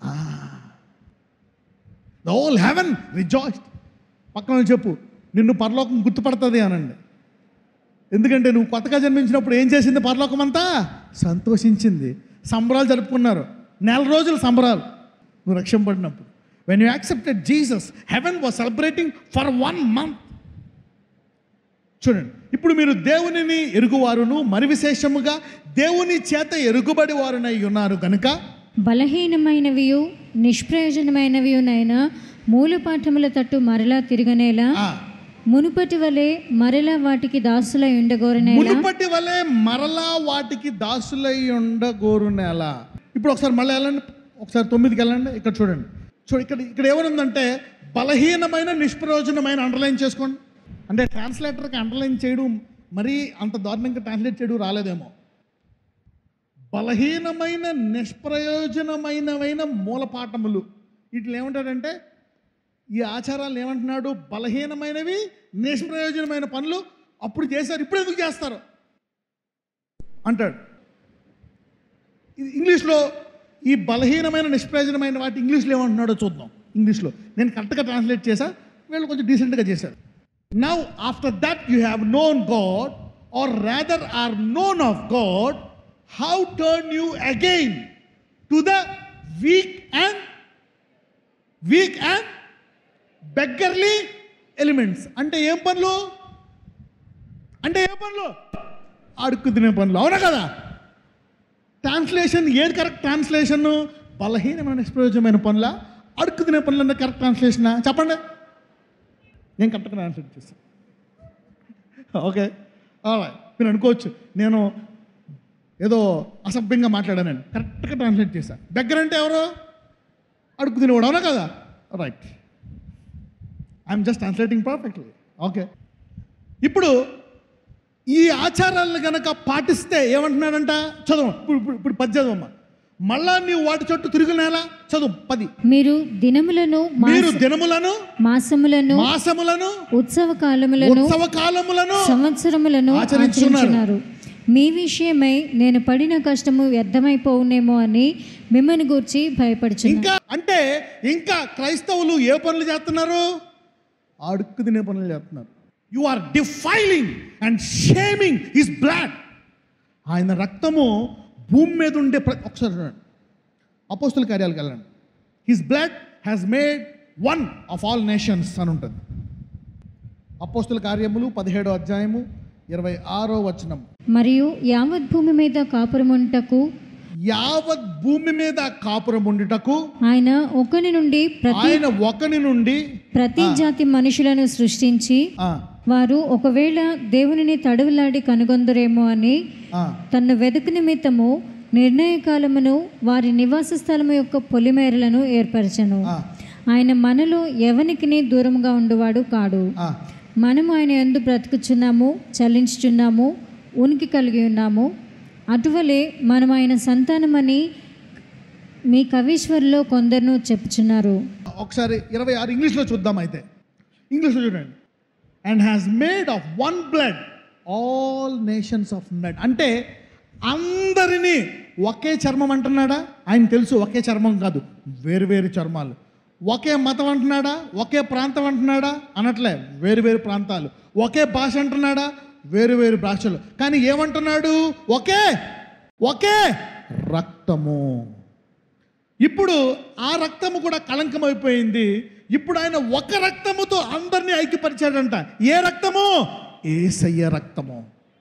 ఓల్ హెవెన్ రిజాయిస్ పక్కన చెప్పు నిన్ను పరలోకం గుర్తుపడుతుంది అనండి ఎందుకంటే నువ్వు కొత్తగా జన్మించినప్పుడు ఏం చేసింది పరలోకం అంతా సంతోషించింది సంబరాలు జరుపుకున్నారు నెల రోజులు సంబరాలు నువ్వు రక్షింపడినప్పుడు when you accepted Jesus heaven was celebrating for one month చూడండి ఇప్పుడు మీరు దేవునిని ఎరుగువారును మరి విశేషముగా దేవుని చేత ఎరుగుబడి వారునై ఉన్నారు కనుక బలహీనమైనవియు నిష్ప్రయోజనమైనవియునైనా మూలపాఠముల తట్టు మరలా తిరగనేలా ఆ, మునుపటి వలె మరలా వాటికి దాసులై ఉండగోరనేలా మునుపటి వలె మరలా వాటికి దాసులై ఉండగోరు నేల ఇప్పుడు ఒకసారి మళ్ళీ వెళ్ళండి ఒకసారి తొమ్మిదికి వెళ్ళండి ఇక్కడ చూడండి చూడు ఇక్కడ ఇక్కడ ఏమనుందంటే బలహీనమైన నిష్ప్రయోజనమైన అండర్లైన్ చేసుకోండి అంటే ట్రాన్స్లేటర్కి అండర్లైన్ చేయడం మరీ అంత దారుణంగా ట్రాన్స్లేట్ చేయడం రాలేదేమో బలహీనమైన నిష్ప్రయోజనమైనవైన మూలపాఠములు వీటిని ఏమంటాడంటే ఈ ఆచారాలు ఏమంటున్నాడు బలహీనమైనవి నిష్ప్రయోజనమైన పనులు అప్పుడు చేశారు ఇప్పుడు ఎందుకు చేస్తారు అంటాడు ఇది ఇంగ్లీష్లో ఈ బలహీనమైన నిష్ప్రయోజనమైన వాటి ఇంగ్లీష్లో ఏమంటున్నాడో చూద్దాం ఇంగ్లీష్లో నేను కరెక్ట్గా ట్రాన్స్లేట్ చేశా వీళ్ళు కొంచెం డీసెంట్గా చేశారు now after that you have known God or rather or known of God how turn you again to the weak and weak and beggarly elements అంటే ఏం పనులు అంటే ఏ పనులు అడుక్కు తినే పనులు అవునా కదా ట్రాన్స్లేషన్ ఏది కరెక్ట్ ట్రాన్స్లేషన్ బలహీనమైన నిష్ప్రయోజనమైన పనుల అడుక్కు తినే పనులు అంటే కరెక్ట్ ట్రాన్స్లేషనా చెప్పండి నేను కరెక్ట్గా ట్రాన్స్లేట్ చేస్తాను ఓకే అలా మీరు అనుకోవచ్చు నేను ఏదో అసభ్యంగా మాట్లాడాను కరెక్ట్గా ట్రాన్స్లేట్ చేశాను దగ్గర అంటే ఎవరు అడుక్కు తినేవాడు అవునా కదా right I'm just translating perfectly okay ఇప్పుడు ఈ ఆచారాలను గనక పాటిస్తే ఏమంటున్నాడంట చదువు ఇప్పుడు ఇప్పుడు ఇప్పుడు పది చదవమ్మా మళ్ళా నీవు వాటి చుట్టూ తిరుగునేలా చదువు పది మీరు దినములను మా- మీరు దినములను మాసములను మాసములను ఉత్సవ కాలములను ఉత్సవ కాలములను సంవత్సరములను ఆచరించున్నారు. ఆచరించున్నారు మీ విషయమై నేను పడిన కష్టము వ్యర్థమైపోవునేమో అని మిమ్మల్ని గూర్చి భయపడుచున్నాను ఇంకా అంటే ఇంకా క్రైస్తవులు ఏ పనులు చేస్తున్నారు అడుక్కు తినే పనులు చేస్తున్నారు you are defiling and shaming his blood ఆయన రక్తము భూమి మీద ఉండే ప్ర ఒకసారి చూడండి అపోస్తుల కార్యాలకు వెళ్ళండి his blood has made one of all nations అని ఉంటుంది అపోస్తుల కార్యములు పదిహేడో అధ్యాయము ఇరవై ఆరో వచనం మరియు యావత్ భూమి మీద కాపురముంటకు యావత్ భూమి మీద కాపురం ఉండుటకు ఆయన ఒకని నుండి ప్రతి ఆయన ఒకని నుండి ప్రతి జాతి మనుషులను సృష్టించి ఆ, వారు ఒకవేళ దేవునిని తడవులాడి కనుగొందరేమో అని ఆ, తన వెదుకు నిమిత్తము నిర్ణయ కాలమును వారి నివాస స్థలము యొక్క పొలిమేరలను ఏర్పరచను ఆ, ఆయన మనలో ఎవనికి దూరంగా ఉండువాడు కాడు ఆ. మనము ఆయన ఎందు బ్రతుకుచున్నాము చలించుచున్నాము ఉనికి కలిగి ఉన్నాము అటువలే మనం ఆయన సంతానమని మీ కవీశ్వరులో కొందరును చెప్పుచున్నారు ఒకసారి ఇరవై ఆరు ఇంగ్లీష్లో చూద్దాం అయితే ఇంగ్లీష్లో చూడండి and has made of one blood all nations of blood అంటే అందరినీ ఒకే చర్మం అంటున్నాడా ఆయన తెలుసు ఒకే చర్మం కాదు వేరు వేరు చర్మాలు ఒకే మతం అంటున్నాడా ఒకే ప్రాంతం అంటున్నాడా అనట్లే వేరు వేరు ప్రాంతాలు ఒకే భాష అంటున్నాడా వేరు వేరు భాషలు కానీ ఏమంటున్నాడు ఒకే ఒకే రక్తము ఇప్పుడు ఆ రక్తము కూడా కళంకమైపోయింది ఇప్పుడు ఆయన ఒక రక్తముతో అందరినీ ఐక్యపరిచాడంట ఏ రక్తము ఏసయ్య రక్తము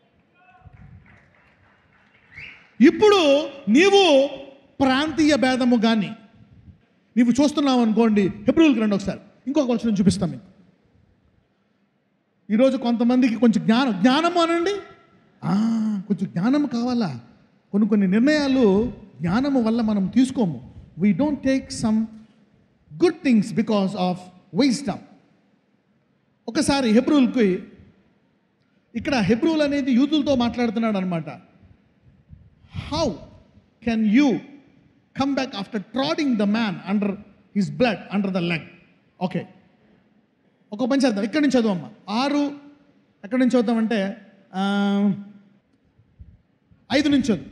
ఇప్పుడు నీవు ప్రాంతీయ భేదము కానీ నీవు చూస్తున్నావు అనుకోండి హెబ్రూల్కి రండి ఒకసారి ఇంకొక వచనం చూపిస్తాం మీకు ఈరోజు కొంతమందికి కొంచెం జ్ఞానం జ్ఞానము అనండి ఆ, కొంచెం జ్ఞానం కావాలా కొన్ని కొన్ని నిర్ణయాలు జ్ఞానము వల్ల మనం తీసుకోము we don't take some good things because of wisdom ఒకసారి హెబ్రూల్కి ఇక్కడ హెబ్రూల్ అనేది యూతులతో మాట్లాడుతున్నాడు అనమాట how can you come back after treading the man under his blood under the leg okay ఒక పని చేద్దాం ఇక్కడి నుంచి చదువమ్మా ఆరు ఎక్కడి నుంచి చదువుతామంటే ఆ, ఐదు నుంచి చదువు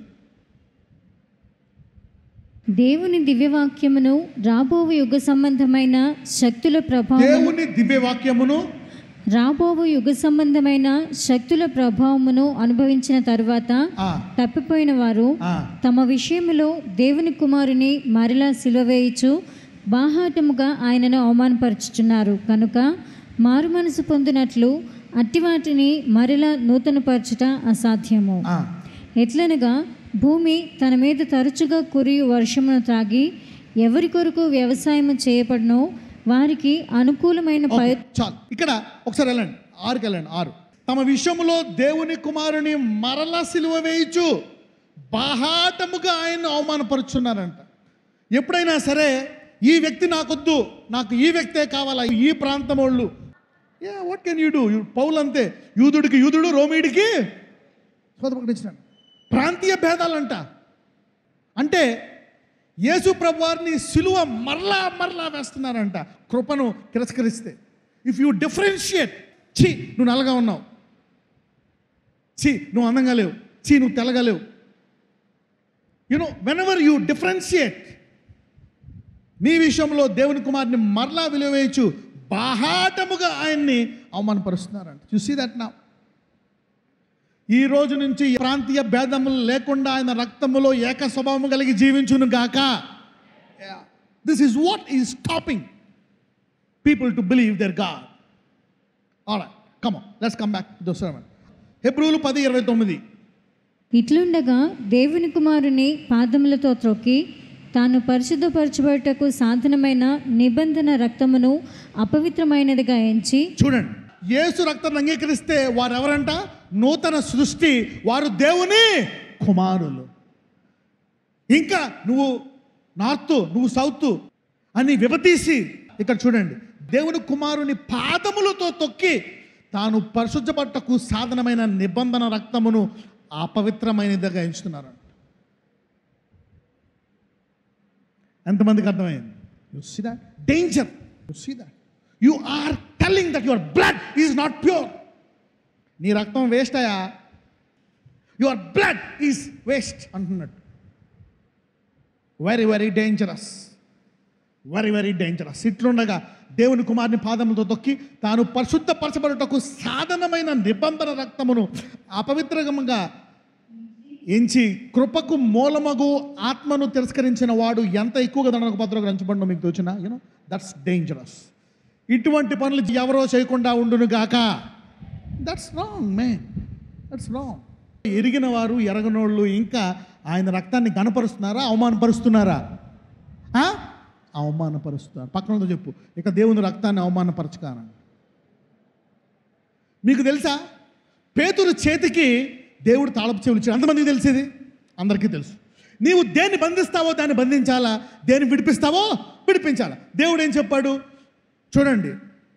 దేవుని దివ్యవాక్యమును రాబోవు యుగ సంబంధమైన శక్తుల ప్రభావం దేవుని దివ్యవాక్యమును రాబోవు యుగ సంబంధమైన శక్తుల ప్రభావమును అనుభవించిన తరువాత ఆ, తప్పిపోయిన వారు ఆ, తమ విషయములో దేవుని కుమారుని మరలా సిలువేయిచు బాహాటముగా ఆయనను అవమానపరుచుచున్నారు కనుక మారు మనసు పొందినట్లు అట్టివాటిని మరలా నూతనపరచుట అసాధ్యము ఆ. ఎట్లనగా భూమి తన మీద తరచుగా కురియు వర్షమును త్రాగి ఎవరి కొరకు వ్యవసాయము చేయబడినో వారికి అనుకూలమైన పై ఓకే, చాలు ఇక్కడ ఒకసారి వెళ్ళండి ఆరుకి వెళ్ళండి ఆరు తమ విషయంలో దేవుని కుమారుని మరల సిలువ వేయచ్చు బాహాటముగా ఆయన అవమానపరుచున్నారంట ఎప్పుడైనా సరే ఈ వ్యక్తి నాకొద్దు నాకు ఈ వ్యక్తే కావాలా ఈ ప్రాంతం వాళ్ళు yeah what can you do పౌలు అంతే యూదుడికి యూదుడు రోమిడికి సోద ప్రకటించినాడు ప్రాంతీయ భేదాలంట అంటే యేసు ప్రభు వారిని సిలువ మరలా మరలా వేస్తున్నారంట కృపను తిరస్కరిస్తే ఇఫ్ యూ డిఫరెన్షియేట్ ఛీ నువ్వు నల్లగా ఉన్నావు ఛీ నువ్వు అందంగా లేవు ఛీ నువ్వు తెల్లగా లేవు you know whenever you differentiate మీ విషయంలో దేవుని కుమార్ని మరలా విలువేయచ్చు బాహాటముగా ఆయన్ని అవమానపరుస్తున్నారంట చూసి దట్ నా ఈ రోజు నుంచి ప్రాంతీయ భేదములు లేకుండా ఆయన రక్తములో ఏక స్వభావము కలిగి జీవించును గాక this is what is stopping people to believe their God all come let's come back to seven హెబ్రూలు పది ఇరవై తొమ్మిది ఇట్లుండగా దేవుని కుమారుని పాదములతో త్రొక్కి తాను పరిశుద్ధపరచబడుటకు సాధనమైన నిబంధన రక్తమును అపవిత్రమైనదిగా ఎంచి చూడండి యేసు రక్తాన్ని అంగీకరిస్తే వారు ఎవరంట నూతన సృష్టి వారు దేవుని కుమారులు ఇంకా నువ్వు నార్త్ నువ్వు సౌత్ అని విభతీసి ఇక్కడ చూడండి దేవుని కుమారుని పాదములతో తొక్కి తాను పరిశుద్ధపట్టకు సాధనమైన నిబంధన రక్తమును అపవిత్రమైనదిగా ఎంచుతున్నారు ఎంతమందికి అర్థమైంది you see that danger you see that you are telling that your blood is not pure నీ రక్తం వేస్ట్ అయ్యా యువర్ బ్లడ్ ఈజ్ వేస్ట్ అంటున్నట్టు very very dangerous very very dangerous ఇట్లుండగా దేవుని కుమారుని పాదములతో తొక్కి తాను పరిశుద్ధపరచబడుటకు సాధనమైన నిబంధన రక్తమును అపవిత్రంగా ఎంచి కృపకు మూలమగు ఆత్మను తిరస్కరించిన వాడు ఎంత ఎక్కువగా దండకు పత్రకు రంచబడినో మీకు తోచిన యూనో దట్స్ డేంజరస్ ఇటువంటి పనులు ఎవరో చేయకుండా ఉండును గాక that's wrong man that's wrong ఎరిగిన వారు ఎరగనోళ్ళు ఇంకా ఆయన రక్తాన్ని గణపరుస్తున్నారా అవమానపరుస్తున్నారా ఆ? అవమానపరుస్తున్నారు పక్కనతో చెప్పు ఇక దేవుని రక్తాన్ని అవమానపరచుకానండి మీకు తెలుసా పేతురు చేతికి దేవుడు తాళపు చెవులు ఇచ్చాడు అంతమందికి తెలిసేది అందరికీ తెలుసు నీవు దేన్ని బంధిస్తావో దాన్ని బంధించాలా దేన్ని విడిపిస్తావో విడిపించాలా దేవుడు ఏం చెప్పాడు చూడండి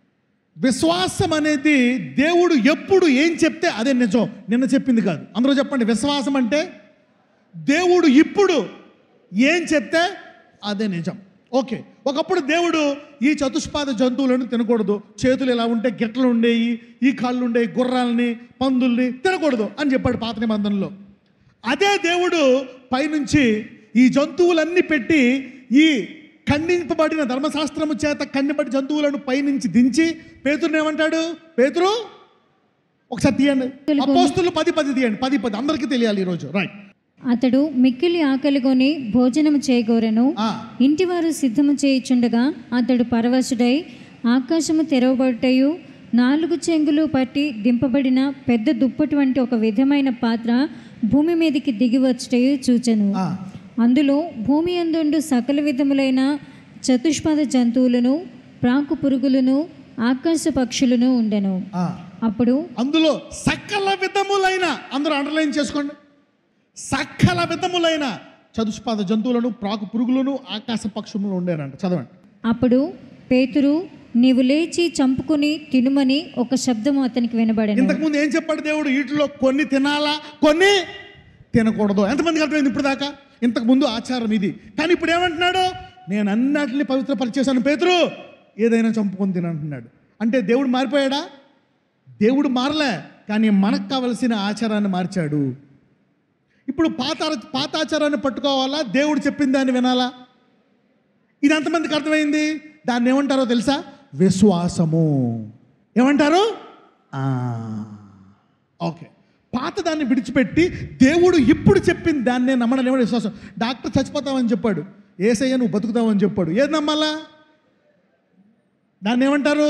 విశ్వాసం అనేది దేవుడు ఎప్పుడు ఏం చెప్తే అదే నిజం నిన్న చెప్పింది కాదు అందరూ చెప్పండి విశ్వాసం అంటే దేవుడు ఇప్పుడు ఏం చెప్తే అదే నిజం ఓకే ఒకప్పుడు దేవుడు ఈ చతుష్పాద జంతువులను తినకూడదు చేతులు ఇలా ఉంటే గిట్టలు ఉండేవి ఈ కాళ్ళు ఉండేవి గుర్రాలని పందుల్ని తినకూడదు అని చెప్పాడు పాత నిబంధనలో అదే దేవుడు పైనుంచి ఈ జంతువులన్నీ పెట్టి ఈ ఖండింపబడిన ధర్మశాస్త్రము చేత ఖండింపబడి జంతువులను పైనుంచి దించి పేతురుని ఏమంటాడు పేతురు ఒకసారి తీయండి అపోస్తులు పది పది తీయండి పది పది అందరికీ తెలియాలి ఈరోజు రైట్ అతడు మిక్కిలి ఆకలిగొని భోజనము చేయగోరెను ఆ, ఇంటివారు సిద్ధము చేయుచుండగా అతడు పరవశుడై ఆకాశము తెరవబడుటయు నాలుగు చెంగులు పట్టి దింపబడిన పెద్ద దుప్పటి వంటి ఒక విధమైన పాత్ర భూమి మీదకి దిగి వచ్చుటయు చూచెను ఆ. అందులో భూమి అందుండు సకల విధములైన చతుష్పద జంతువులను ప్రాకు పురుగులను ఆకాశ పక్షులను ఉండెను ఆ. అప్పుడు అందులో సకల విధములైన అందరూ అండర్లైన్ చేసుకోండి సకల విధములైన చతుష్పాద జంతువులను ప్రాకు పురుగులను ఆకాశ పక్షులను ఉండేనంట చదవండి అప్పుడు పేతురు నీవు లేచి చంపుకుని తినుమని ఒక శబ్దము అతనికి వినబడెను ఇంతకుముందు ఏం చెప్పాడు దేవుడు వీటిలో కొన్ని తినాలా కొన్ని తినకూడదు ఎంతమందికి అర్థమైంది ఇప్పుడు దాకా ఇంతకుముందు ఆచారం ఇది కానీ ఇప్పుడు ఏమంటున్నాడు నేను అన్నిటిని పవిత్రపరిచేశాను పేతురు ఏదైనా చంపుకొని తినంటున్నాడు అంటే దేవుడు మారిపోయాడా దేవుడు మారలే కానీ మనకు కావలసిన ఆచారాన్ని మార్చాడు ఇప్పుడు పాత పాత ఆచారాన్ని పట్టుకోవాలా దేవుడు చెప్పిన దాన్ని వినాలా ఇది ఎంతమందికి అర్థమైంది దాన్ని ఏమంటారో తెలుసా విశ్వాసము ఏమంటారు ఆ, ఓకే పాత దాన్ని విడిచిపెట్టి దేవుడు ఇప్పుడు చెప్పిన దాన్నే నమ్మడం ఏమో విశ్వాసం డాక్టర్ చచ్చిపోతామని చెప్పాడు ఏసయ్య నువ్వు బతుకుతావని చెప్పాడు ఏది నమ్మాలా దాన్ని ఏమంటారు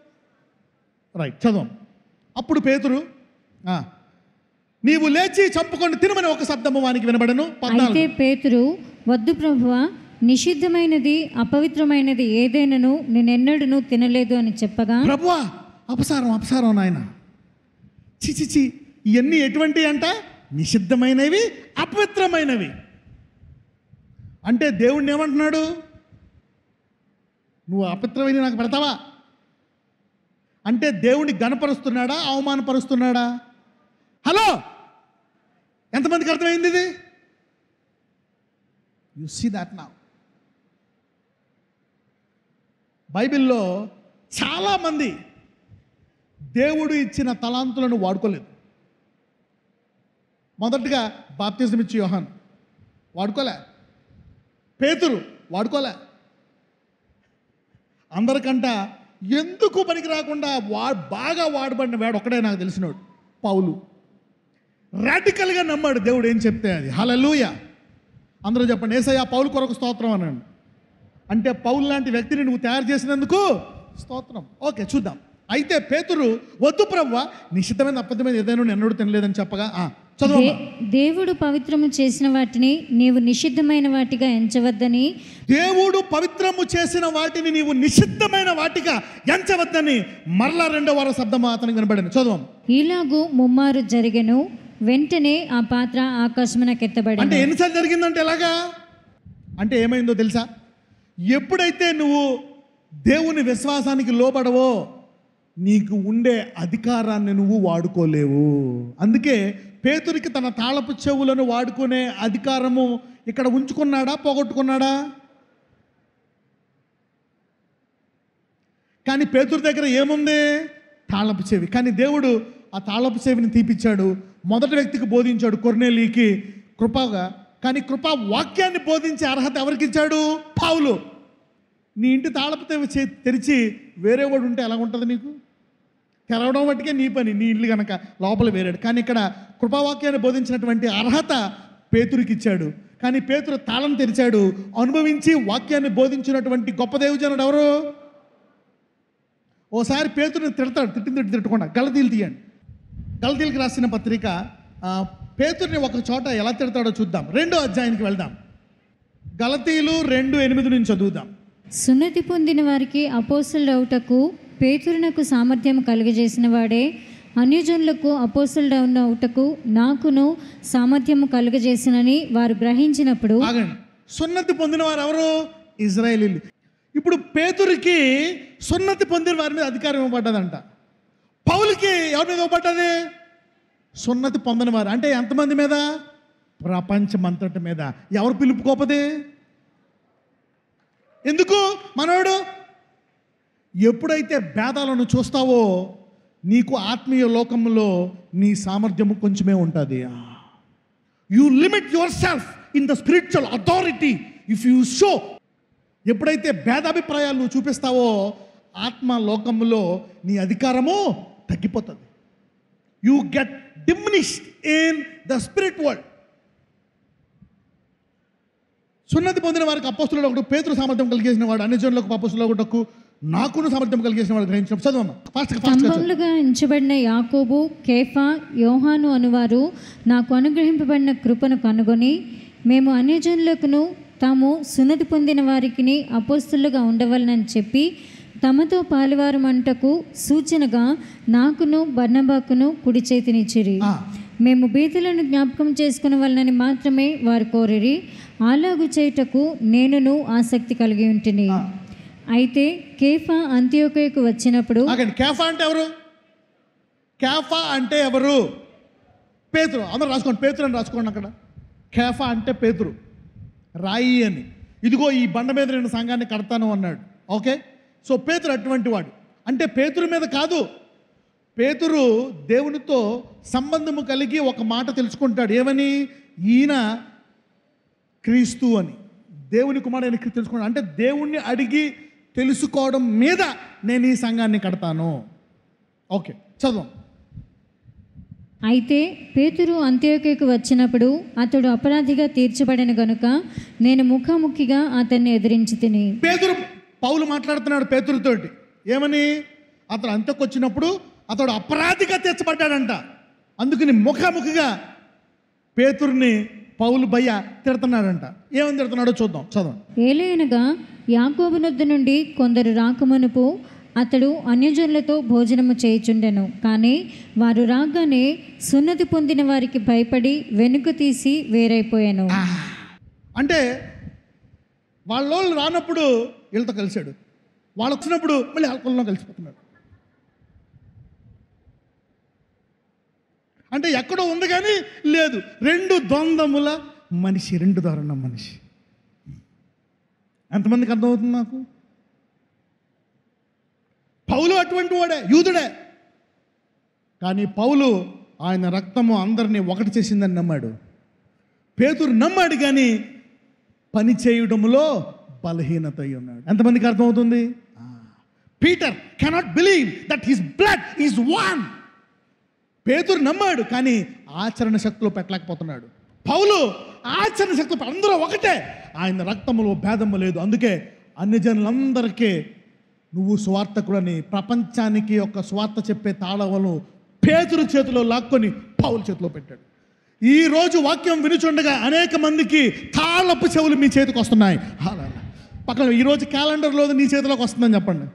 రైట్ చదవం అప్పుడు పేతురు ఆ, నీవు లేచి చంపుకొని తినమని ఒక శబ్దము వానికి వినబడను పద్నాలుగు అయితే పేతురు వద్దు ప్రభువా నిషిద్ధమైనది అపవిత్రమైనది ఏదైనను నేనెన్నడూ తినలేదు అని చెప్పగా ప్రభువా అపసారం అపసారం నాయన చి చి చి ఇవన్నీ ఎటువంటి అంట నిషిద్ధమైనవి అపవిత్రమైనవి అంటే దేవుణ్ణి ఏమంటున్నాడు నువ్వు అపవిత్రమైన నాకు పెడతావా అంటే దేవుణ్ణి గణపరుస్తున్నాడా అవమానపరుస్తున్నాడా హలో ఎంతమందికి అర్థమైంది ఇది యు సీ దాట్ నా బైబిల్లో చాలామంది దేవుడు ఇచ్చిన తలాంతులను వాడుకోలేదు మొదటిగా బాప్తిజం ఇచ్చి యోహాన్ వాడుకోలే పేతురు వాడుకోలే అందరికంట ఎందుకు పనికి రాకుండా వా బాగా వాడబడిన వాడు ఒక్కడే నాకు తెలిసినోడు పౌలు రాడికల్గా నమ్మాడు దేవుడు ఏం చెప్తే అది హలలుయ అందరూ చెప్పండి ఏసయ్య పౌలు కొరకు స్తోత్రం అనండి అంటే పౌలు లాంటి వ్యక్తిని నువ్వు తయారు చేసినందుకు స్తోత్రం ఓకే చూద్దాం అయితే పేతురు వద్దు ప్రవ్వ నిశ్చితమైన అబద్ధమైన ఏదైనా నేను ఎన్నడూ తినలేదని చెప్పగా ఆ, చదువు దే- దేవుడు పవిత్రము చేసిన వాటిని నీవు నిషిద్ధమైన వాటిగా ఎంచవద్దని దేవుడు పవిత్రము చేసిన వాటిని నీవు నిషిద్ధమైన వాటిగా ఎంచవద్దని మరలా రెండో వార శబ్దం అతనికి వినబడింది చదువు ఈలాగు ముమ్మారు జరిగెను వెంటనే ఆ పాత్ర ఆకాశమునకెత్తబడి అంటే ఎన్నిసార్లు జరిగిందంటే ఎలాగా అంటే ఏమైందో తెలుసా ఎప్పుడైతే నువ్వు దేవుని విశ్వాసానికి లోబడవో నీకు ఉండే అధికారాన్ని నువ్వు వాడుకోలేవు అందుకే పేతురికి తన తాళపు చెవులను వాడుకునే అధికారము ఇక్కడ ఉంచుకున్నాడా పోగొట్టుకున్నాడా కానీ పేతురు దగ్గర ఏముంది తాళపు చెవి కానీ దేవుడు ఆ తాళపు చెవిని తీపిచ్చాడు మొదటి వ్యక్తికి బోధించాడు కొర్నేలీకి కృపగా కానీ కృపా వాక్యాన్ని బోధించే అర్హత ఎవరికి ఇచ్చాడు పావులు నీ ఇంటి తాళపు చెవి చే- తెరిచి వేరే వాడు ఉంటే ఎలా ఉంటుంది నీకు తెరవడం బట్టికే నీ పని నీ ఇల్లు కనుక లోపల వేరాడు కానీ ఇక్కడ కృపావాక్యాన్ని బోధించినటువంటి అర్హత పేతురికి ఇచ్చాడు కానీ పేతురు తాళం తెరిచాడు అనుభవించి వాక్యాన్ని బోధించినటువంటి గొప్ప దేవుజనుడు ఎవరు ఓసారి పేతురుని తిడతాడు తిట్టిన తిట్టి తిట్టకుండా గలతీలు తీయండి గలతీలకు రాసిన పత్రిక ఆ, పేతుర్ని ఒక చోట ఎలా తిడతాడో చూద్దాం రెండో అధ్యాయానికి వెళ్దాం గలతీలు రెండు ఎనిమిది నుంచి చదువుదాం సున్నతి పొందిన వారికి అపోసులవుటకు పేతురునకు సామర్థ్యం కలుగజేసిన వాడే అన్యజనులకు అపోసులవుటకు నాకును సామర్థ్యము కలుగజేసినని వారు గ్రహించినప్పుడు ఆగండి సున్నతి పొందిన వారు ఎవరు ఇజ్రాయేలీలు ఇప్పుడు పేతురికి సున్నతి పొందిన వారి మీద అధికారం ఇవ్వబడ్డదంట పౌలకి ఎవరి మీద ఇవ్వబడ్డది సున్నతి పొందిన వారు అంటే ఎంతమంది మీద ప్రపంచమంతటి మీద ఎవరు పిలుపు గొప్పది ఎందుకు మనోడు ఎప్పుడైతే భేదాలను చూస్తావో నీకు ఆత్మీయ లోకంలో నీ సామర్థ్యము కొంచెమే ఉంటుంది you limit yourself in the spiritual authority if you show ఎప్పుడైతే భేదాభిప్రాయాలు నువ్వు చూపిస్తావో ఆత్మ లోకంలో నీ అధికారము తగ్గిపోతుంది you get diminished in the spirit world సున్నతి పొందిన వారికి అపోస్తులు ఒకటి పేతురు సామర్థ్యం కలిగేసిన వాడు అన్ని జనులకు అపోస్తులు ఒకటకు నాకును సామర్థ్యం కలిగేసిన వాడు గ్రహించిన చదవమ్మా ఫాస్ట్గా ఫాస్ట్గా స్తంభములుగా ఎంచబడిన యాకోబు కేఫా యోహాను అనువారు నాకు అనుగ్రహింపబడిన కృపను కనుగొని మేము అన్యజనులకును తాము సున్నతి పొందిన వారికి అపోస్తులుగా ఉండవలనని చెప్పి తమతో పాలువారమంటకు సూచనగా నాకును బర్నబాకును కుడి చేతినిచ్చిరి ఆ, మేము బీతులను జ్ఞాపకం చేసుకున్న వలనని మాత్రమే వారు కోరిరి అలాగు చేయుటకు నేనును ఆసక్తి కలిగి ఉంటిని ఆ. అయితే కేఫా అంత్యోకయకు వచ్చినప్పుడు ఆగండి కేఫా అంటే ఎవరు కేఫా అంటే ఎవరు పేతురు అందరూ రాసుకోండి పేతురు అని రాసుకోండి అక్కడ కేఫా అంటే పేతురు రాయి అని ఇదిగో ఈ బండ మీద నేను సంఘాన్ని కడతాను అన్నాడు ఓకే సో పేతురు అటువంటి వాడు అంటే పేతురు మీద కాదు పేతురు దేవునితో సంబంధము కలిగి ఒక మాట తెలుసుకుంటాడు ఏమని ఈయన క్రీస్తు అని దేవుని కుమారుడైన క్రీస్తు తెలుసుకున్నాడు అంటే దేవుణ్ణి అడిగి తెలుసుకోవడం మీద నేను ఈ సంఘాన్ని కడతాను ఓకే చదువు అయితే పేతురు అంత్యోకయకు వచ్చినప్పుడు అతడు అపరాధిగా తీర్చబడిన గనుక నేను ముఖాముఖిగా అతన్ని ఎదిరించి తిని పేతురు పౌలు మాట్లాడుతున్నాడు పేతురుతోటి ఏమని అతడు అంతకొచ్చినప్పుడు అతడు అపరాధిగా తీర్చబడ్డాడంట అందుకని ముఖాముఖిగా పేతుర్ని పౌలు భయ్య తిడుతున్నాడంట ఏమని తిడుతున్నాడో చూద్దాం చదువు ఏలయనగా యాకోబు నొద్ద నుండి కొందరు రాకమునుపు అతడు అన్యజనులతో భోజనము చేయుచుండెను కానీ వారు రాగానే సున్నతి పొందిన వారికి భయపడి వెనుక తీసి వేరైపోయాను అంటే వాళ్ళోళ్ళు రానప్పుడు వీళ్ళతో కలిశాడు వాళ్ళు వచ్చినప్పుడు మళ్ళీ ఆల్కహాల్లో కలిసిపోతున్నాడు అంటే ఎక్కడో ఉంది కానీ లేదు రెండు ద్వంద్వముల మనిషి రెండు దారుణ మనిషి ఎంతమందికి అర్థమవుతుంది నాకు పౌలు అటువంటి వాడే యూదుడే కానీ పౌలు ఆయన రక్తము అందరినీ ఒకటి చేసిందని నమ్మాడు పేతురు నమ్మాడు కానీ పని చేయడంలో బలహీనత అయి ఉన్నాడు ఎంతమందికి అర్థమవుతుంది Peter cannot believe that his blood is one పేతురు నమ్మాడు కానీ ఆచరణ శక్తిలో పెట్టలేకపోతున్నాడు పౌలు ఆచరణ శక్తిలో అందరూ ఒకటే ఆయన రక్తములో భేదము లేదు అందుకే అన్ని జనులందరికీ నువ్వు స్వార్థకుడని ప్రపంచానికి ఒక స్వార్థ చెప్పే తాళవలు పేతురు చేతిలో లాక్కొని పౌలు చేతిలో పెట్టాడు ఈ రోజు వాక్యం వినుచుండగా అనేక మందికి తాళపు చెవులు మీ చేతికి వస్తున్నాయి హాలా. పక్కన ఈరోజు క్యాలెండర్లో నీ చేతిలోకి వస్తుందని చెప్పండి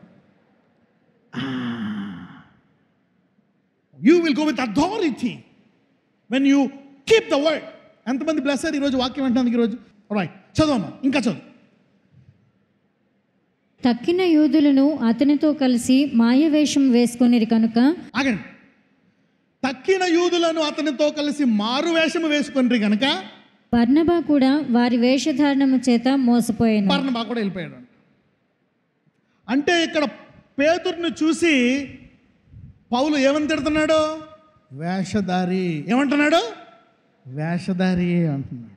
you will go with authority when you keep the word ఎంతమంది బ్లెస్సర్ ఈరోజు వాక్యం వింటానికి ఈరోజు రైట్ చదవమ్మా ఇంకా చదువు తక్కిన యూదులను అతనితో కలిసి మాయవేషం వేసుకొనిరి కనుక ఆగండి తక్కిన యూదులను అతనితో కలిసి మారు వేషము వేసుకొని గనక బర్నబా కూడా వారి వేషధారణము చేత మోసపోయాను బర్నబా కూడా వెళ్ళిపోయాడు అంటే ఇక్కడ పేతుర్ని చూసి పౌలు ఏమని తిడుతున్నాడు వేషధారి ఏమంటున్నాడు వేషధారి అంటున్నాడు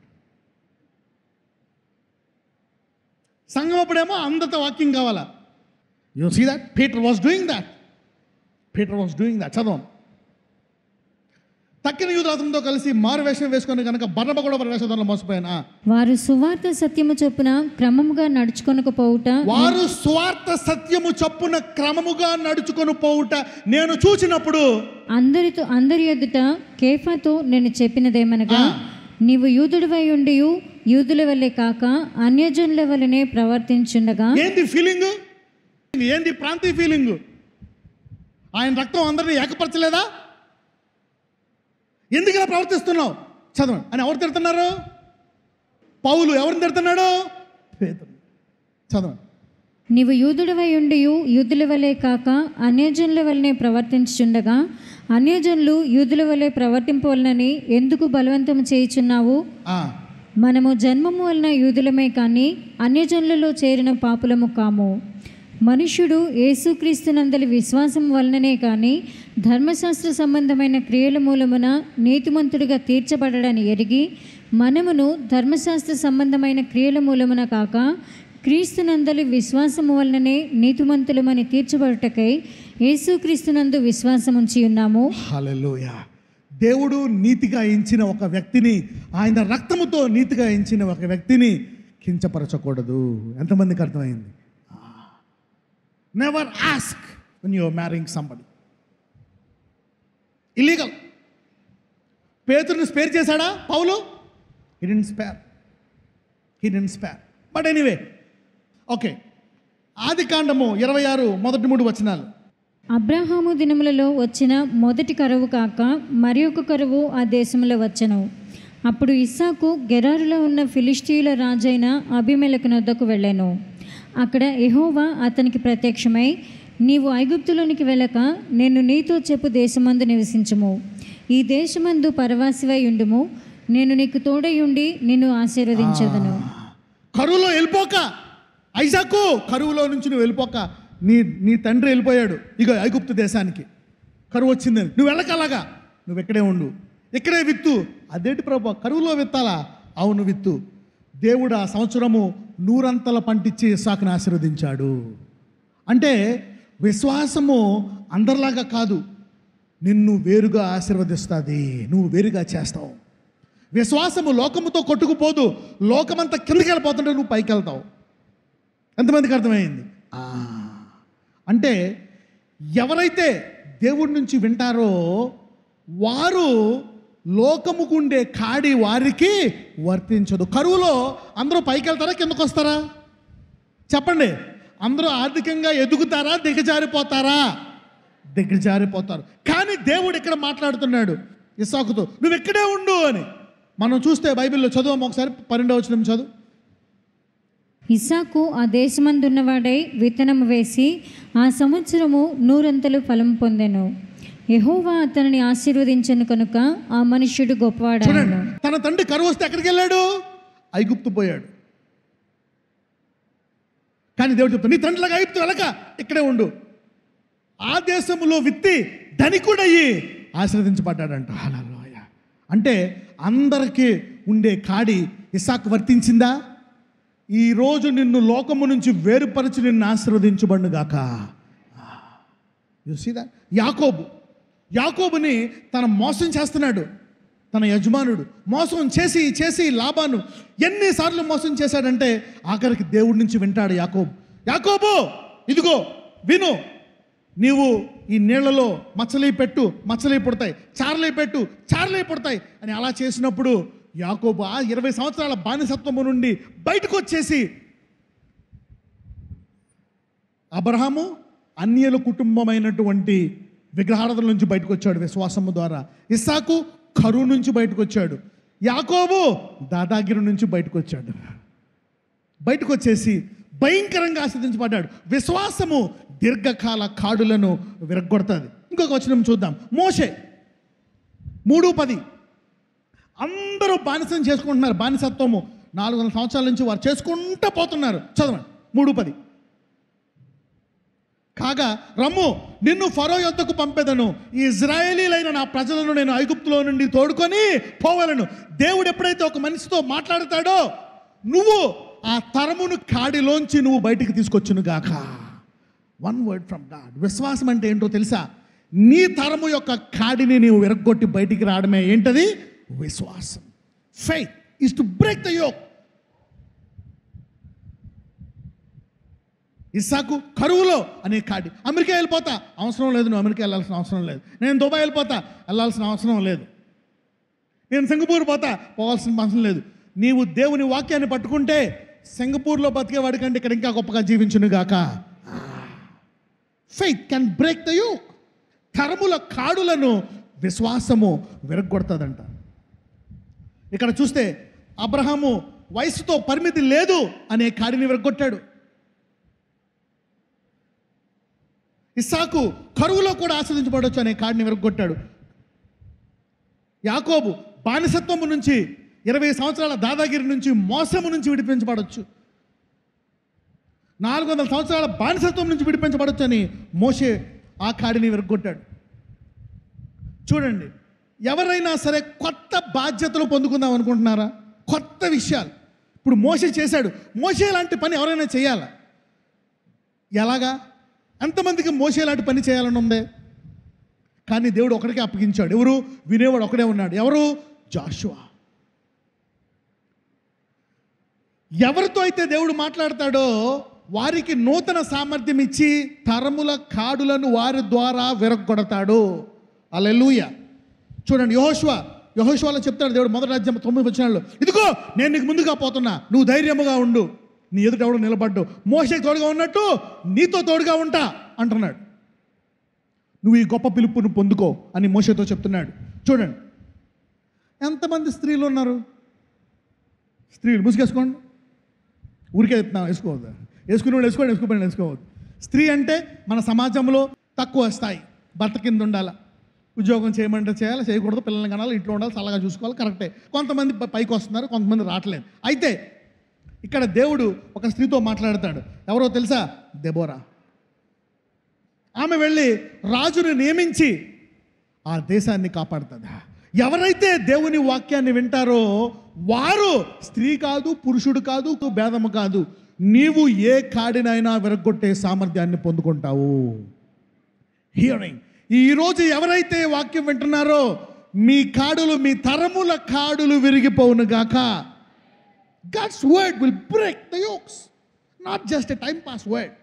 సంఘం అప్పుడేమో అందరితో వాక్యం కావాలా you see that Peter was doing that Peter was doing that చదవం తక్కిన యూదులు అతనితో కలిసి మారు వేషం వేసుకొని కనుక బర్నబ కూడా వారి వేషధారంలో మోసపోయానా వారు సువార్త సత్యము చొప్పున క్రమముగా నడుచుకొనకపోవుట వారు స్వార్థ సత్యము చొప్పున క్రమముగా నడుచుకొని పోవుట నేను చూచినప్పుడు అందరితో అందరి ఎదుట కేఫాతో నేను చెప్పినదేమనగా నీవు యూదుడివై ఉండి యూదుల వల్లే కాక అన్యజనుల వలనే ప్రవర్తించుండగా ఏంది ఫీలింగ్ ఏంది ప్రాంతీయ ఫీలింగ్ ఆయన రక్తం అందరినీ ఏకపరచలేదా ఎందుకు ఇలా ప్రవర్తిస్తున్నావు చదవండి అని ఎవరు తిడుతున్నారు పౌలు ఎవరిని తిడుతున్నాడు పేతురు చదవండి నీవు యూదుడివై ఉండి యూదుల వలె కాక అన్యజనుల వలనే ప్రవర్తించుచుండగా అన్యజనులు యూదుల వలె ప్రవర్తింపవలనని ఎందుకు బలవంతం చేయుచున్నావు ఆ, మనము జన్మము వలన యూదులమే కానీ అన్యజనులలో చేరిన పాపులము కాము మనుష్యుడు యేసుక్రీస్తునందలి విశ్వాసం వలననే కానీ ధర్మశాస్త్ర సంబంధమైన క్రియల మూలమున నీతిమంతుడిగా తీర్చబడడని ఎరిగి మనమును ధర్మశాస్త్ర సంబంధమైన క్రియల మూలమున కాక క్రీస్తునందలి విశ్వాసము వలననే నీతిమంతులమని తీర్చబడుటకై యేసుక్రీస్తునందు విశ్వాసం ఉంచి ఉన్నాము హల్లెలూయా దేవుడు నీతిగా ఎంచిన ఒక వ్యక్తిని ఆయన రక్తముతో నీతిగా ఎంచిన ఒక వ్యక్తిని కించపరచకూడదు ఎంతమందికి అర్థమైంది never ask one you're marrying somebody illegal పేతురుని స్పేర్ చేశాడా పౌలు hidden spare hidden spare but anyway okay ఆది కాండము ఇరవై ఆరు మొదటి మూడు వచనాలు అబ్రహాము దినములలో వచ్చిన మొదటి కరువు కాక మరి ఒక కరువు ఆ దేశంలో వచ్చెను అప్పుడు ఇస్సాకు గెరారులో ఉన్న ఫిలిస్టీయుల రాజైన అభిమెలకు నొద్దకు వెళ్ళాను అక్కడ ఎహోవా అతనికి ప్రత్యక్షమై నీవు ఐగుప్తులోనికి వెళ్ళక నేను నీతో చెప్పు దేశమందు నివసించుము ఈ దేశమందు పరవాసివై ఉండుము నేను నీకు తోడై ఉండి నిన్ను ఆశీర్వదించదను కరువులో వెళ్ళిపోక ఐజాకు కరువులో నుంచి నువ్వు వెళ్ళిపోక నీ నీ తండ్రి వెళ్ళిపోయాడు ఇక ఐగుప్తు దేశానికి కరువు వచ్చిందని నువ్వు వెళ్ళకలాగా నువ్వు ఇక్కడే ఉండు ఇక్కడే విత్తు అదేంటి ప్రభు కరువులో విత్తాలా అవును విత్తు దేవుడు ఆ సంవత్సరము నూరంతల పంటిచ్చి ఇస్సాకుని ఆశీర్వదించాడు అంటే విశ్వాసము అందరిలాగా కాదు నిన్ను వేరుగా ఆశీర్వదిస్తుంది నువ్వు వేరుగా చేస్తావు విశ్వాసము లోకముతో కొట్టుకుపోదు లోకమంతా కిందకి వెళ్ళిపోతుంటే నువ్వు పైకి వెళ్తావు ఎంతమందికి అర్థమైంది ఆ, అంటే ఎవరైతే దేవుడి నుంచి వింటారో వారు లోకముకుండే కాడి వారికి వర్తించదు కరువులో అందరూ పైకి వెళ్తారా కిందకు వస్తారా చెప్పండి అందరూ ఆర్థికంగా ఎదుగుతారా దిగజారిపోతారా దిగజారిపోతారు కానీ దేవుడు ఇక్కడ మాట్లాడుతున్నాడు ఇసాకుతో నువ్వు ఇక్కడే ఉండు అని మనం చూస్తే బైబిల్లో చదువు ఒకసారి పన్నెండవ వచనం చదువు ఇసాకు ఆ దేశమందున్నవాడై విత్తనము వేసి ఆ సంవత్సరము నూరంతలు ఫలం పొందెను యెహోవా అతనిని ఆశీర్వదించను కనుక ఆ మనుష్యుడు చూడండి గొప్పవాడాను తన తండ్రి కరువు వస్తే ఎక్కడికి వెళ్ళాడు ఐగుప్తు పోయాడు కానీ దేవుడు చెప్తాడు నీ తండ్రిలాగా ఐగుప్తు వెళ్ళక ఇక్కడే ఉండు ఆ దేశంలో విత్తి ధనికుడయ్యి ఆశీర్వదించబడ్డాడంట హల్లెలూయ. అంటే అందరికీ ఉండే కాడి ఇసాకు వర్తించిందా ఈరోజు నిన్ను లోకము నుంచి వేరుపరిచి నిన్ను ఆశీర్వదించబడుగాక చూసిదా యాకోబు యాకోబుని తన మోసం చేస్తున్నాడు తన యజమానుడు మోసం చేసి చేసి లాభాను ఎన్నిసార్లు మోసం చేశాడంటే ఆఖరికి దేవుడి నుంచి వింటాడు యాకోబు యాకోబు ఇదిగో విను నీవు ఈ నీళ్లలో మచ్చలై పెట్టు మచ్చలై పుడతాయి చార్లై పెట్టు చార్లై పుడతాయి అని అలా చేసినప్పుడు యాకోబు ఆ ఇరవై సంవత్సరాల బానిసత్వము నుండి బయటకు వచ్చేసి అబ్రహాము అన్యుల కుటుంబమైనటువంటి విగ్రహారాధన నుంచి బయటకు వచ్చాడు విశ్వాసము ద్వారా ఇస్సాకు కరువు నుంచి బయటకు వచ్చాడు యాకోబు దాదాగిరి నుంచి బయటకు వచ్చాడు బయటకు వచ్చేసి భయంకరంగా ఆశ్రదించబడ్డాడు విశ్వాసము దీర్ఘకాల కాడులను విరగొడుతుంది ఇంకొక వచనం చూద్దాం మోషే మూడు పది అందరూ బానిసం చేసుకుంటున్నారు బానిసత్వము నాలుగు వందల సంవత్సరాల నుంచి వారు చేసుకుంటూ పోతున్నారు చదవండి మూడు పది కాగా రమ్ము నిన్ను ఫరో యొద్దకు పంపెదను ఈ ఇజ్రాయేలీలైన నా ప్రజలను నేను ఐగుప్తులో నుండి తోడుకొని పోవలను దేవుడు ఎప్పుడైతే ఒక మనిషితో మాట్లాడతాడో నువ్వు ఆ తరమును కాడిలోంచి నువ్వు బయటికి తీసుకొచ్చును గాక వన్ వర్డ్ ఫ్రమ్ గాడ్ విశ్వాసం అంటే ఏంటో తెలుసా నీ తరము యొక్క కాడిని నీవు విరగొట్టి బయటికి రావడమే ఏంటది విశ్వాసం faith is to break the yoke ఇస్సాకు కరువులో అనే కాడి అమెరికా వెళ్ళిపోతా అవసరం లేదు నువ్వు అమెరికా వెళ్ళాల్సిన అవసరం లేదు నేను దుబాయ్ వెళ్ళిపోతా వెళ్ళాల్సిన అవసరం లేదు నేను సింగపూర్ పోతా పోవాల్సిన అవసరం లేదు నీవు దేవుని వాక్యాన్ని పట్టుకుంటే సింగపూర్లో బతికేవాడి కంటే ఇక్కడ ఇంకా గొప్పగా జీవించును గాక faith can break the you తరముల కాడులను విశ్వాసము విరగొడుతుందంట ఇక్కడ చూస్తే అబ్రహాము వయసుతో పరిమితి లేదు అనే కాడిని విరగొట్టాడు ఇస్సాకు కరువులో కూడా ఆస్వాదించబడవచ్చు అనే కాడిని విరగొట్టాడు యాకోబు బానిసత్వము నుంచి ఇరవై సంవత్సరాల దాదాగిరి నుంచి మోసము నుంచి విడిపించబడవచ్చు నాలుగు వందల సంవత్సరాల బానిసత్వం నుంచి విడిపించబడవచ్చు అని మోషే ఆ కాడిని విరగొట్టాడు చూడండి ఎవరైనా సరే కొత్త బాధ్యతలు పొందుకుందాం అనుకుంటున్నారా కొత్త విషయాలు ఇప్పుడు మోసే చేశాడు మోసే లాంటి పని ఎవరైనా చేయాలా ఎలాగా ఎంతమందికి మోసే లాంటి పని చేయాలని ఉందే కానీ దేవుడు ఒకడికే అప్పగించాడు ఎవరు వినేవాడు ఒకడే ఉన్నాడు ఎవరు జాషువా ఎవరితో అయితే దేవుడు మాట్లాడతాడో వారికి నూతన సామర్థ్యం ఇచ్చి తరముల కాడులను వారి ద్వారా విరగొడతాడు అలెలుయ చూడండి యహోష్వ యహోష్వాలో చెప్తాడు దేవుడు మొదటి రాజ్యం తొమ్మిది వచ్చినాళ్ళు ఇదిగో నేను నీకు ముందుగా పోతున్నా నువ్వు ధైర్యముగా ఉండు నీ ఎదుట ఎవడు నిలబడ్డు మోసకి తోడుగా ఉన్నట్టు నీతో తోడుగా ఉంటా అంటున్నాడు నువ్వు ఈ గొప్ప పిలుపును పొందుకో అని మోసతో చెప్తున్నాడు చూడండి ఎంతమంది స్త్రీలు ఉన్నారు స్త్రీలు ముసుగేసుకోండి ఊరికే చెప్తున్నా వేసుకోవద్దు వేసుకునే వాళ్ళు వేసుకోండి వేసుకోపోయిన వేసుకోవద్దు స్త్రీ అంటే మన సమాజంలో తక్కువ స్థాయి భర్త కింద ఉండాలి ఉద్యోగం చేయమంటే చేయాలి చేయకూడదు పిల్లల్ని కనాలి ఇంట్లో ఉండాలి చల్లగా చూసుకోవాలి కరెక్టే కొంతమంది ప- పైకి వస్తున్నారు కొంతమంది రావట్లేదు అయితే ఇక్కడ దేవుడు ఒక స్త్రీతో మాట్లాడతాడు ఎవరో తెలుసా దెబోరా ఆమె వెళ్ళి రాజును నియమించి ఆ దేశాన్ని కాపాడుతుంది ఎవరైతే దేవుని వాక్యాన్ని వింటారో వారు స్త్రీ కాదు పురుషుడు కాదు భేదము కాదు నీవు ఏ కాడినైనా విరగొట్టే సామర్థ్యాన్ని పొందుకుంటావు హియరింగ్ ఈరోజు ఎవరైతే వాక్యం వింటున్నారో మీ కాడులు మీ తరముల కాడులు విరిగిపోవును గాక God's word will break the yokes not just a time pass word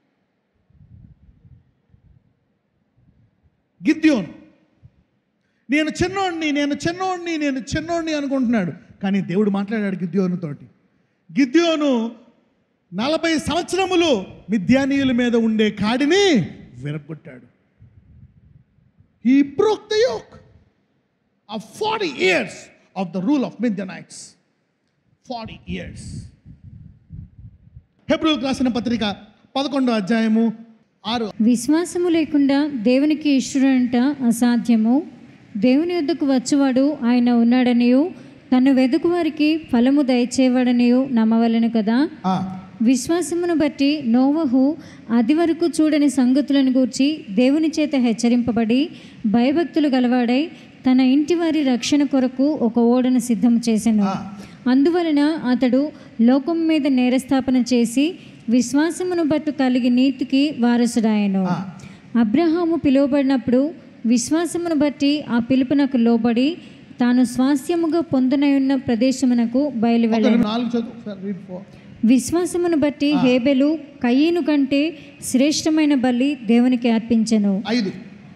గిద్యోన్ నేను చిన్నోడిని నేను చిన్నోడిని నేను చిన్నోడిని అనుకుంటున్నాడు కానీ దేవుడు మాట్లాడాడు గిద్యోను తోటి గిద్యోను నలభై సంవత్సరములు మిద్యానీయుల మీద ఉండే కాడిని విరగొట్టాడు ఈ broke the yoke of forty years of the rule of Midianites forty years హెబ్రూలకు రాసిన పత్రిక పదకొండో అధ్యాయము ఆరు విశ్వాసము లేకుండా దేవునికి ఇష్టడంట అసాధ్యము దేవుని యొద్దకు వచ్చేవాడు ఆయన ఉన్నాడనియు తను వెదుకు వారికి ఫలము దయచేవాడనియు నమ్మవలను కదా ఆ, విశ్వాసమును బట్టి నోవహు అది వరకు చూడని సంగతులను గూర్చి దేవుని చేత హెచ్చరింపబడి భయభక్తులు గలవాడై తన ఇంటి వారి రక్షణ కొరకు ఒక ఓడను సిద్ధం చేసెను ఆ. అందువలన అతడు లోకం మీద నేరస్థాపన చేసి విశ్వాసమును బట్టు కలిగి నీతికి వారసుడాయను ఆ. అబ్రహాము పిలువబడినప్పుడు విశ్వాసమును బట్టి ఆ పిలుపునకు లోబడి తాను స్వాస్థ్యముగా పొందనయున్న ప్రదేశమునకు ఒక బయలువెళ్ళాను నాలుగు చదువు ఒకసారి read for. విశ్వాసమును బట్టి హేబెలు కయ్యను కంటే శ్రేష్టమైన బలి దేవునికి అర్పించెను ఐదు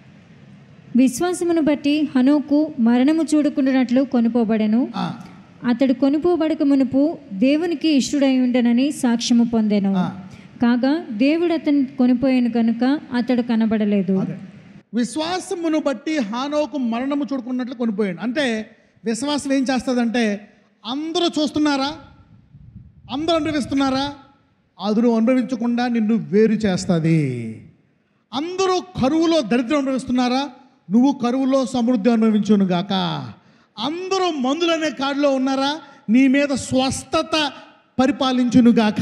విశ్వాసమును బట్టి హనోకు మరణము చూడకుండానట్లు కొనుపోబడెను ఆ, అతడు కొనుపోబడక మునుపు దేవునికి ఇష్టడై ఉండనని సాక్ష్యము పొందెను ఆ. కాగా దేవుడు అతన్ని కొనిపోయాను కనుక అతడు కనబడలేదు అదే విశ్వాసమును బట్టి హానోకు మరణము చూడుకున్నట్లు కొనిపోయాడు అంటే విశ్వాసం ఏం చేస్తుందంటే అందరూ చూస్తున్నారా అందరూ అనుభవిస్తున్నారా అది నువ్వు అనుభవించకుండా నిన్ను వేరు చేస్తుంది అందరూ కరువులో దరిద్రం అనుభవిస్తున్నారా నువ్వు కరువులో సమృద్ధి అనుభవించును గాక అందరూ మందులనే కాడిలో ఉన్నారా నీ మీద స్వస్థత పరిపాలించును గాక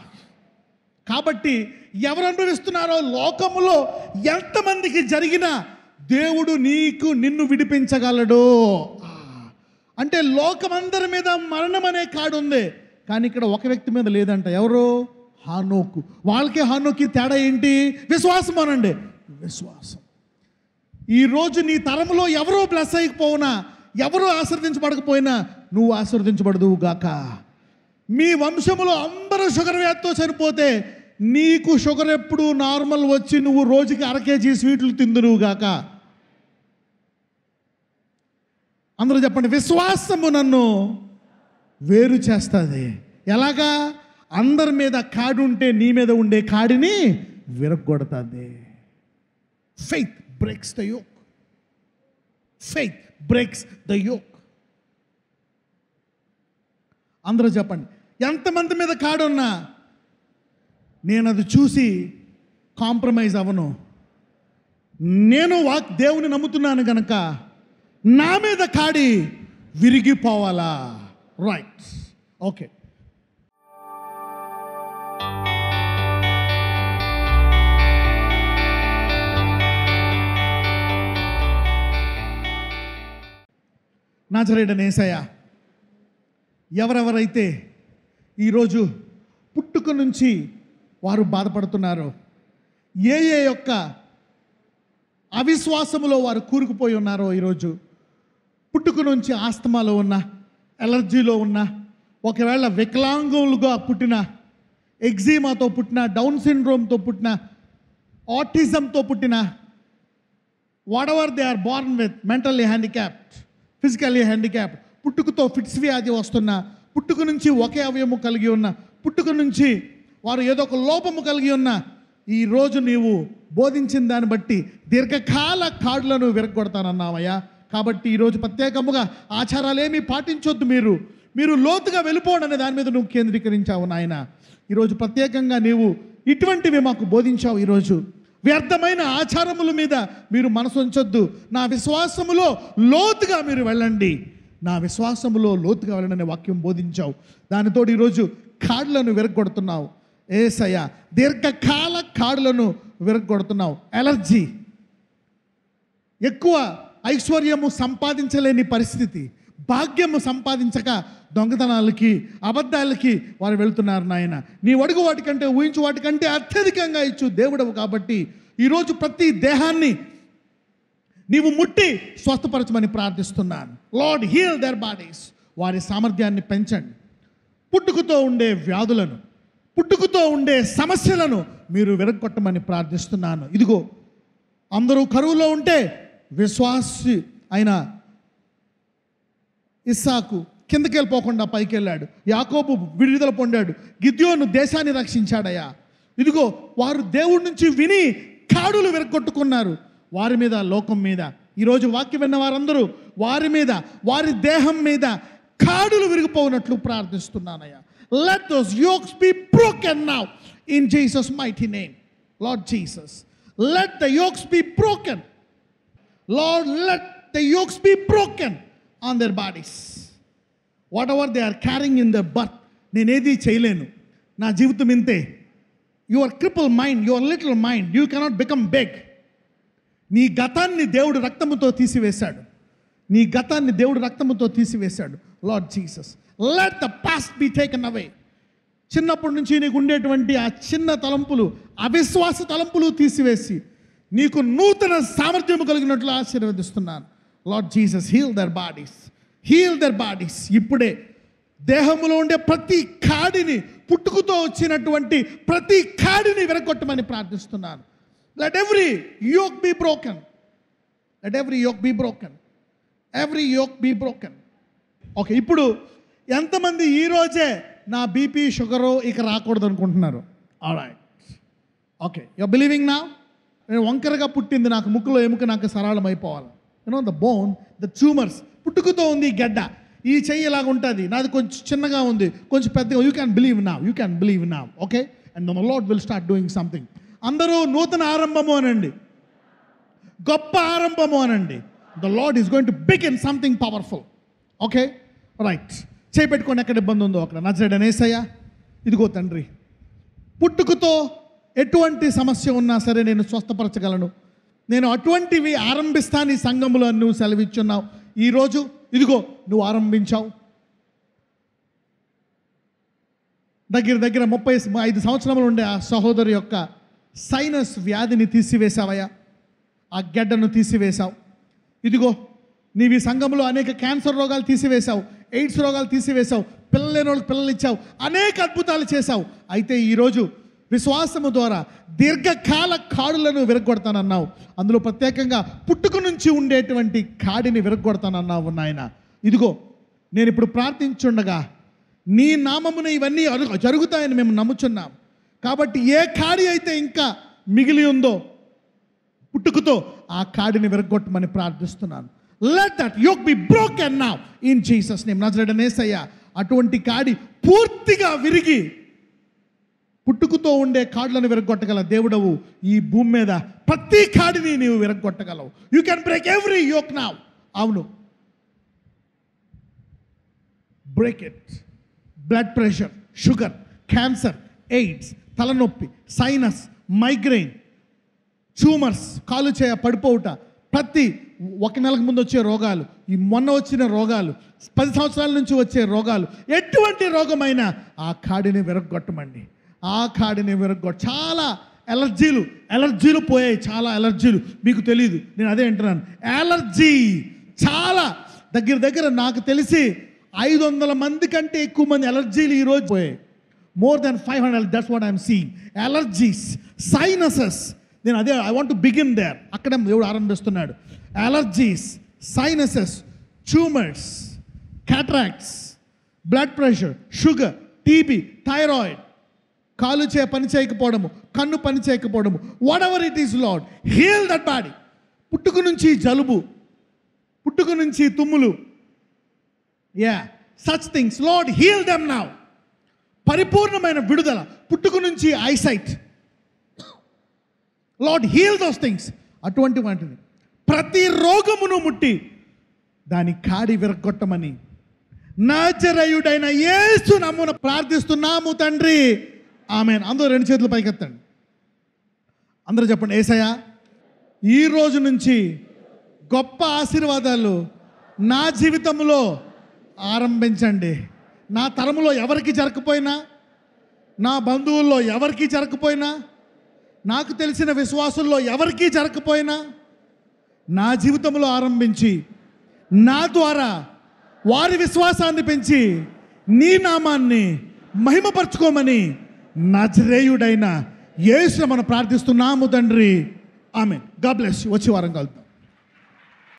కాబట్టి ఎవరు అనుభవిస్తున్నారో లోకములో ఎంతమందికి జరిగినా దేవుడు నీకు నిన్ను విడిపించగలడు ఆ, అంటే లోకమందరి మీద మరణం అనే కాడు ఉంది కానీ ఇక్కడ ఒక వ్యక్తి మీద లేదంట ఎవరు హానోకు వాళ్ళకి హానోకి తేడా ఏంటి విశ్వాసం అనండి విశ్వాసం ఈరోజు నీ తరములో ఎవరో బ్లెస్ అయిపోవునా ఎవరో ఆశీర్దించబడకపోయినా నువ్వు ఆశీర్దించబడదువు గాక మీ వంశములో అందరూ షుగర్ వ్యాధితో చనిపోతే నీకు షుగర్ ఎప్పుడు నార్మల్ వచ్చి నువ్వు రోజుకి అర కేజీ స్వీట్లు తిందునువు గాక అందరూ చెప్పండి విశ్వాసము నన్ను వేరు చేస్తుంది ఎలాగా అందరి మీద కాడి ఉంటే నీ మీద ఉండే కాడిని విరగొడుతుంది faith breaks the yoke faith breaks the yoke అందరూ చెప్పండి ఎంతమంది మీద కాడున్నా నేను అది చూసి కాంప్రమైజ్ అవ్వను నేను వాక్ దేవుని నమ్ముతున్నాను గనక నా మీద కాడి విరిగిపోవాలా రైట్ ఓకే నాచరేడని ఏసయ్య ఎవరెవరైతే ఈరోజు పుట్టుక నుంచి వారు బాధపడుతున్నారో ఏ ఏ యొక్క అవిశ్వాసములో వారు కూరుకుపోయి ఉన్నారో ఈరోజు పుట్టుక నుంచి ఆస్తమాలో ఉన్న ఎలర్జీలో ఉన్న ఒకవేళ వికలాంగులుగా పుట్టిన ఎగ్జీమాతో పుట్టిన డౌన్ సిండ్రోమ్తో పుట్టిన ఆటిజంతో పుట్టిన whatever they are born with mentally handicapped physically handicapped పుట్టుకతో ఫిట్స్ వ్యాధి వస్తున్న పుట్టుక నుంచి ఒకే అవయము కలిగి ఉన్న పుట్టుక నుంచి వారు ఏదో ఒక లోపము కలిగి ఉన్న ఈ రోజు నీవు బోధించిన దాన్ని బట్టి దీర్ఘకాల కాడులను విరగొడతానన్నావయ్యా కాబట్టి ఈరోజు ప్రత్యేకముగా ఆచారాలేమీ పాటించొద్దు మీరు మీరు లోతుగా వెళ్ళిపోండి అనే దాని మీద నువ్వు కేంద్రీకరించావు నాయన ఈరోజు ప్రత్యేకంగా నీవు ఇటువంటివి మాకు బోధించావు ఈరోజు వ్యర్థమైన ఆచారముల మీద మీరు మనసు ఉంచొద్దు నా విశ్వాసములో లోతుగా మీరు వెళ్ళండి నా విశ్వాసములో లోతుగా వెళ్ళండి అనే వాక్యం బోధించావు దానితో ఈరోజు కాడులను విరగొడుతున్నావు ఏసయ్య దీర్ఘకాల కాడులను విరగొడుతున్నావు ఎలర్జీ ఎక్కువ ఐశ్వర్యము సంపాదించలేని పరిస్థితి భాగ్యము సంపాదించక దొంగతనాలకి అబద్ధాలకి వారు వెళ్తున్నారు నాయన నీ అడుగు వాటికంటే ఊహించు వాటికంటే అత్యధికంగా ఇచ్చు దేవుడవు కాబట్టి ఈరోజు ప్రతి దేహాన్ని నీవు ముట్టి స్వస్థపరచమని ప్రార్థిస్తున్నాను లార్డ్ హీల్ దర్ బాడీస్ వారి సామర్థ్యాన్ని పెంచండి పుట్టుకతో ఉండే వ్యాధులను పుట్టుకతో ఉండే సమస్యలను మీరు విరగొట్టమని ప్రార్థిస్తున్నాను ఇదిగో అందరూ కరువులో ఉంటే విశ్వాసి అయిన ఇస్సాకు కిందకి వెళ్ళిపోకుండా పైకి వెళ్ళాడు యాకోబు విడుదల పొందాడు గిద్యోను దేశాన్ని రక్షించాడయ్యా ఇదిగో వారు దేవుడి నుంచి విని కాడులు విరగొట్టుకున్నారు వారి మీద లోకం మీద ఈరోజు వాక్యం విన్న వారందరూ వారి మీద వారి దేహం మీద కాడులు విరిగిపోనట్లు ప్రార్థిస్తున్నానయ్యా let those yokes be broken now in Jesus mighty name Lord Jesus let the yokes be broken Lord let the yokes be broken on their bodies whatever they are carrying in the birth నేనేది చేయలేను నా జీవితం ఇంతే your cripple mind your little mind you cannot become big నీ గతాన్ని దేవుడు రక్తముతో తీసివేశాడు నీ గతాన్ని దేవుడు రక్తముతో తీసివేశాడు Lord Jesus let the past be taken away చిన్నప్పటి నుంచి నీకు ఉండేటువంటి ఆ చిన్న తలంపులు అవిశ్వాస తలంపులు తీసివేసి నీకు నూతన సామర్థ్యం కలిగినట్లు ఆశీర్వదిస్తున్నాను Lord Jesus heal their bodies heal their bodies ఇప్పుడే దేహంలో ఉండే ప్రతి కాడిని పుట్టుకుతో వచ్చినటువంటి ప్రతి కాడిని విరగొట్టమని ప్రార్థిస్తున్నాను let every yoke be broken let every yoke be broken every yoke be broken okay ఇప్పుడు ఎంతమంది ఈ రోజే నా బీపీ షుగరు ఇక రాకూడదు అనుకుంటున్నారు రైట్ ఓకే యు బిలీవింగ్ నా నేను వంకరగా పుట్టింది నాకు ముక్కులో ఎముక నాకు సరళం అయిపోవాలి you know the bone the tumours పుట్టుకతో ఉంది ఈ గడ్డ ఈ చెయ్యి ఇలాగ ఉంటుంది నాది కొంచెం చిన్నగా ఉంది కొంచెం పెద్దగా యూ క్యాన్ బిలీవ్ నా యూ క్యాన్ బిలీవ్ నా okay and the Lord will start doing something అందరూ నూతన ఆరంభము అనండి గొప్ప ఆరంభము అనండి the Lord is going to begin something powerful okay right చేపెట్టుకొని ఎక్కడ ఇబ్బంది ఉందో అక్కడ నచ్చడం అనేసయ్యా ఇదిగో తండ్రి పుట్టుకతో ఎటువంటి సమస్య ఉన్నా సరే నేను స్వస్థపరచగలను నేను అటువంటివి ఆరంభిస్తాను ఈ సంఘములో అని నువ్వు సెలవిచ్చున్నావు ఈరోజు ఇదిగో నువ్వు ఆరంభించావు దగ్గర దగ్గర ముప్పై ఐదు సంవత్సరములు ఉండే ఆ సహోదరు యొక్క సైనస్ వ్యాధిని తీసివేశావయ్యా ఆ గెడ్డను తీసివేశావు ఇదిగో నీవు ఈ సంఘంలో అనేక క్యాన్సర్ రోగాలు తీసివేశావు ఎయిడ్స్ రోగాలు తీసివేశావు పిల్లలు లేని వాళ్ళకి పిల్లలు ఇచ్చావు అనేక అద్భుతాలు చేశావు అయితే ఈరోజు విశ్వాసము ద్వారా దీర్ఘకాల కాడులను విరగొడతానన్నావు అందులో ప్రత్యేకంగా పుట్టుక నుంచి ఉండేటువంటి కాడిని విరగొడతానన్నావు నాయన ఇదిగో నేను ఇప్పుడు ప్రార్థించుండగా నీ నామమున ఇవన్నీ అరు- జరుగుతాయని మేము నమ్ముచున్నాం కాబట్టి ఏ కాడి అయితే ఇంకా మిగిలి ఉందో పుట్టుకతో ఆ కాడిని విరగొట్టమని ప్రార్థిస్తున్నాను let that yoke be broken now in Jesus name నజరడనేసయ్య అటువంటి కాడి పూర్తిగా విరిగి పుట్టుకతో ఉండే కాడులను విరగొట్టగల దేవుడవు ఈ భూమి మీద ప్రతి కాడిని నీవు విరగొట్టగలవు you can break every yoke now అవును break it blood pressure sugar cancer AIDS తలనొప్పి సైనస్ మైగ్రెయిన్ ట్యూమర్స్ కాలు చేయ పడిపోవుట ప్రతి ఒక నెలకు ముందు వచ్చే రోగాలు ఈ మొన్న వచ్చిన రోగాలు పది సంవత్సరాల నుంచి వచ్చే రోగాలు ఎటువంటి రోగమైనా ఆ కాడిని విరగొట్టమండి ఆ కాడిని విరగొట్ట చాలా ఎలర్జీలు ఎలర్జీలు పోయాయి చాలా ఎలర్జీలు మీకు తెలియదు నేను అదే అంటున్నాను ఎలర్జీ చాలా దగ్గర దగ్గర నాకు తెలిసి ఐదు వందల మంది కంటే ఎక్కువ మంది ఎలర్జీలు ఈరోజు పోయాయి more than five hundred that's what I'm seeing allergies sinuses నేను అదే ఐ వాంట్ బిగిన్ దేర్ అక్కడే దేవుడు ఆరంభిస్తున్నాడు allergies sinuses tumours cataracts blood pressure sugar TB thyroid కాలు చే పని చేయకపోవడము కన్ను పని చేయకపోవడము whatever it is Lord heal that body పుట్టుక నుంచి జలుబు పుట్టుక నుంచి తుమ్ములు yeah such things Lord heal them now పరిపూర్ణమైన విడుదల పుట్టుక నుంచి eyesight Lord heal those things అటువంటి వాటిని ప్రతి రోగమును ముట్టి దాని కాడి విరగొట్టమని నాచరయుడైన యేసు నమ్మున ప్రార్థిస్తున్నాము తండ్రి ఆమె అందరూ రెండు చేతులు పైకెత్తండి అందరూ చెప్పండి ఏసయ్య ఈ రోజు నుంచి గొప్ప ఆశీర్వాదాలు నా జీవితంలో ఆరంభించండి నా తరములో ఎవరికి జరగకపోయినా నా బంధువుల్లో ఎవరికి జరగకపోయినా నాకు తెలిసిన విశ్వాసుల్లో ఎవరికీ జరగకపోయినా నా జీవితంలో ఆరంభించి నా ద్వారా వారి విశ్వాసాన్ని పెంచి నీ నామాన్ని మహిమపరచుకోమని నజరేయుడైన యేసు మనం ప్రార్థిస్తున్నాము తండ్రి ఆమె గాడ్ బ్లెస్ వచ్చే వారం కలుద్దాం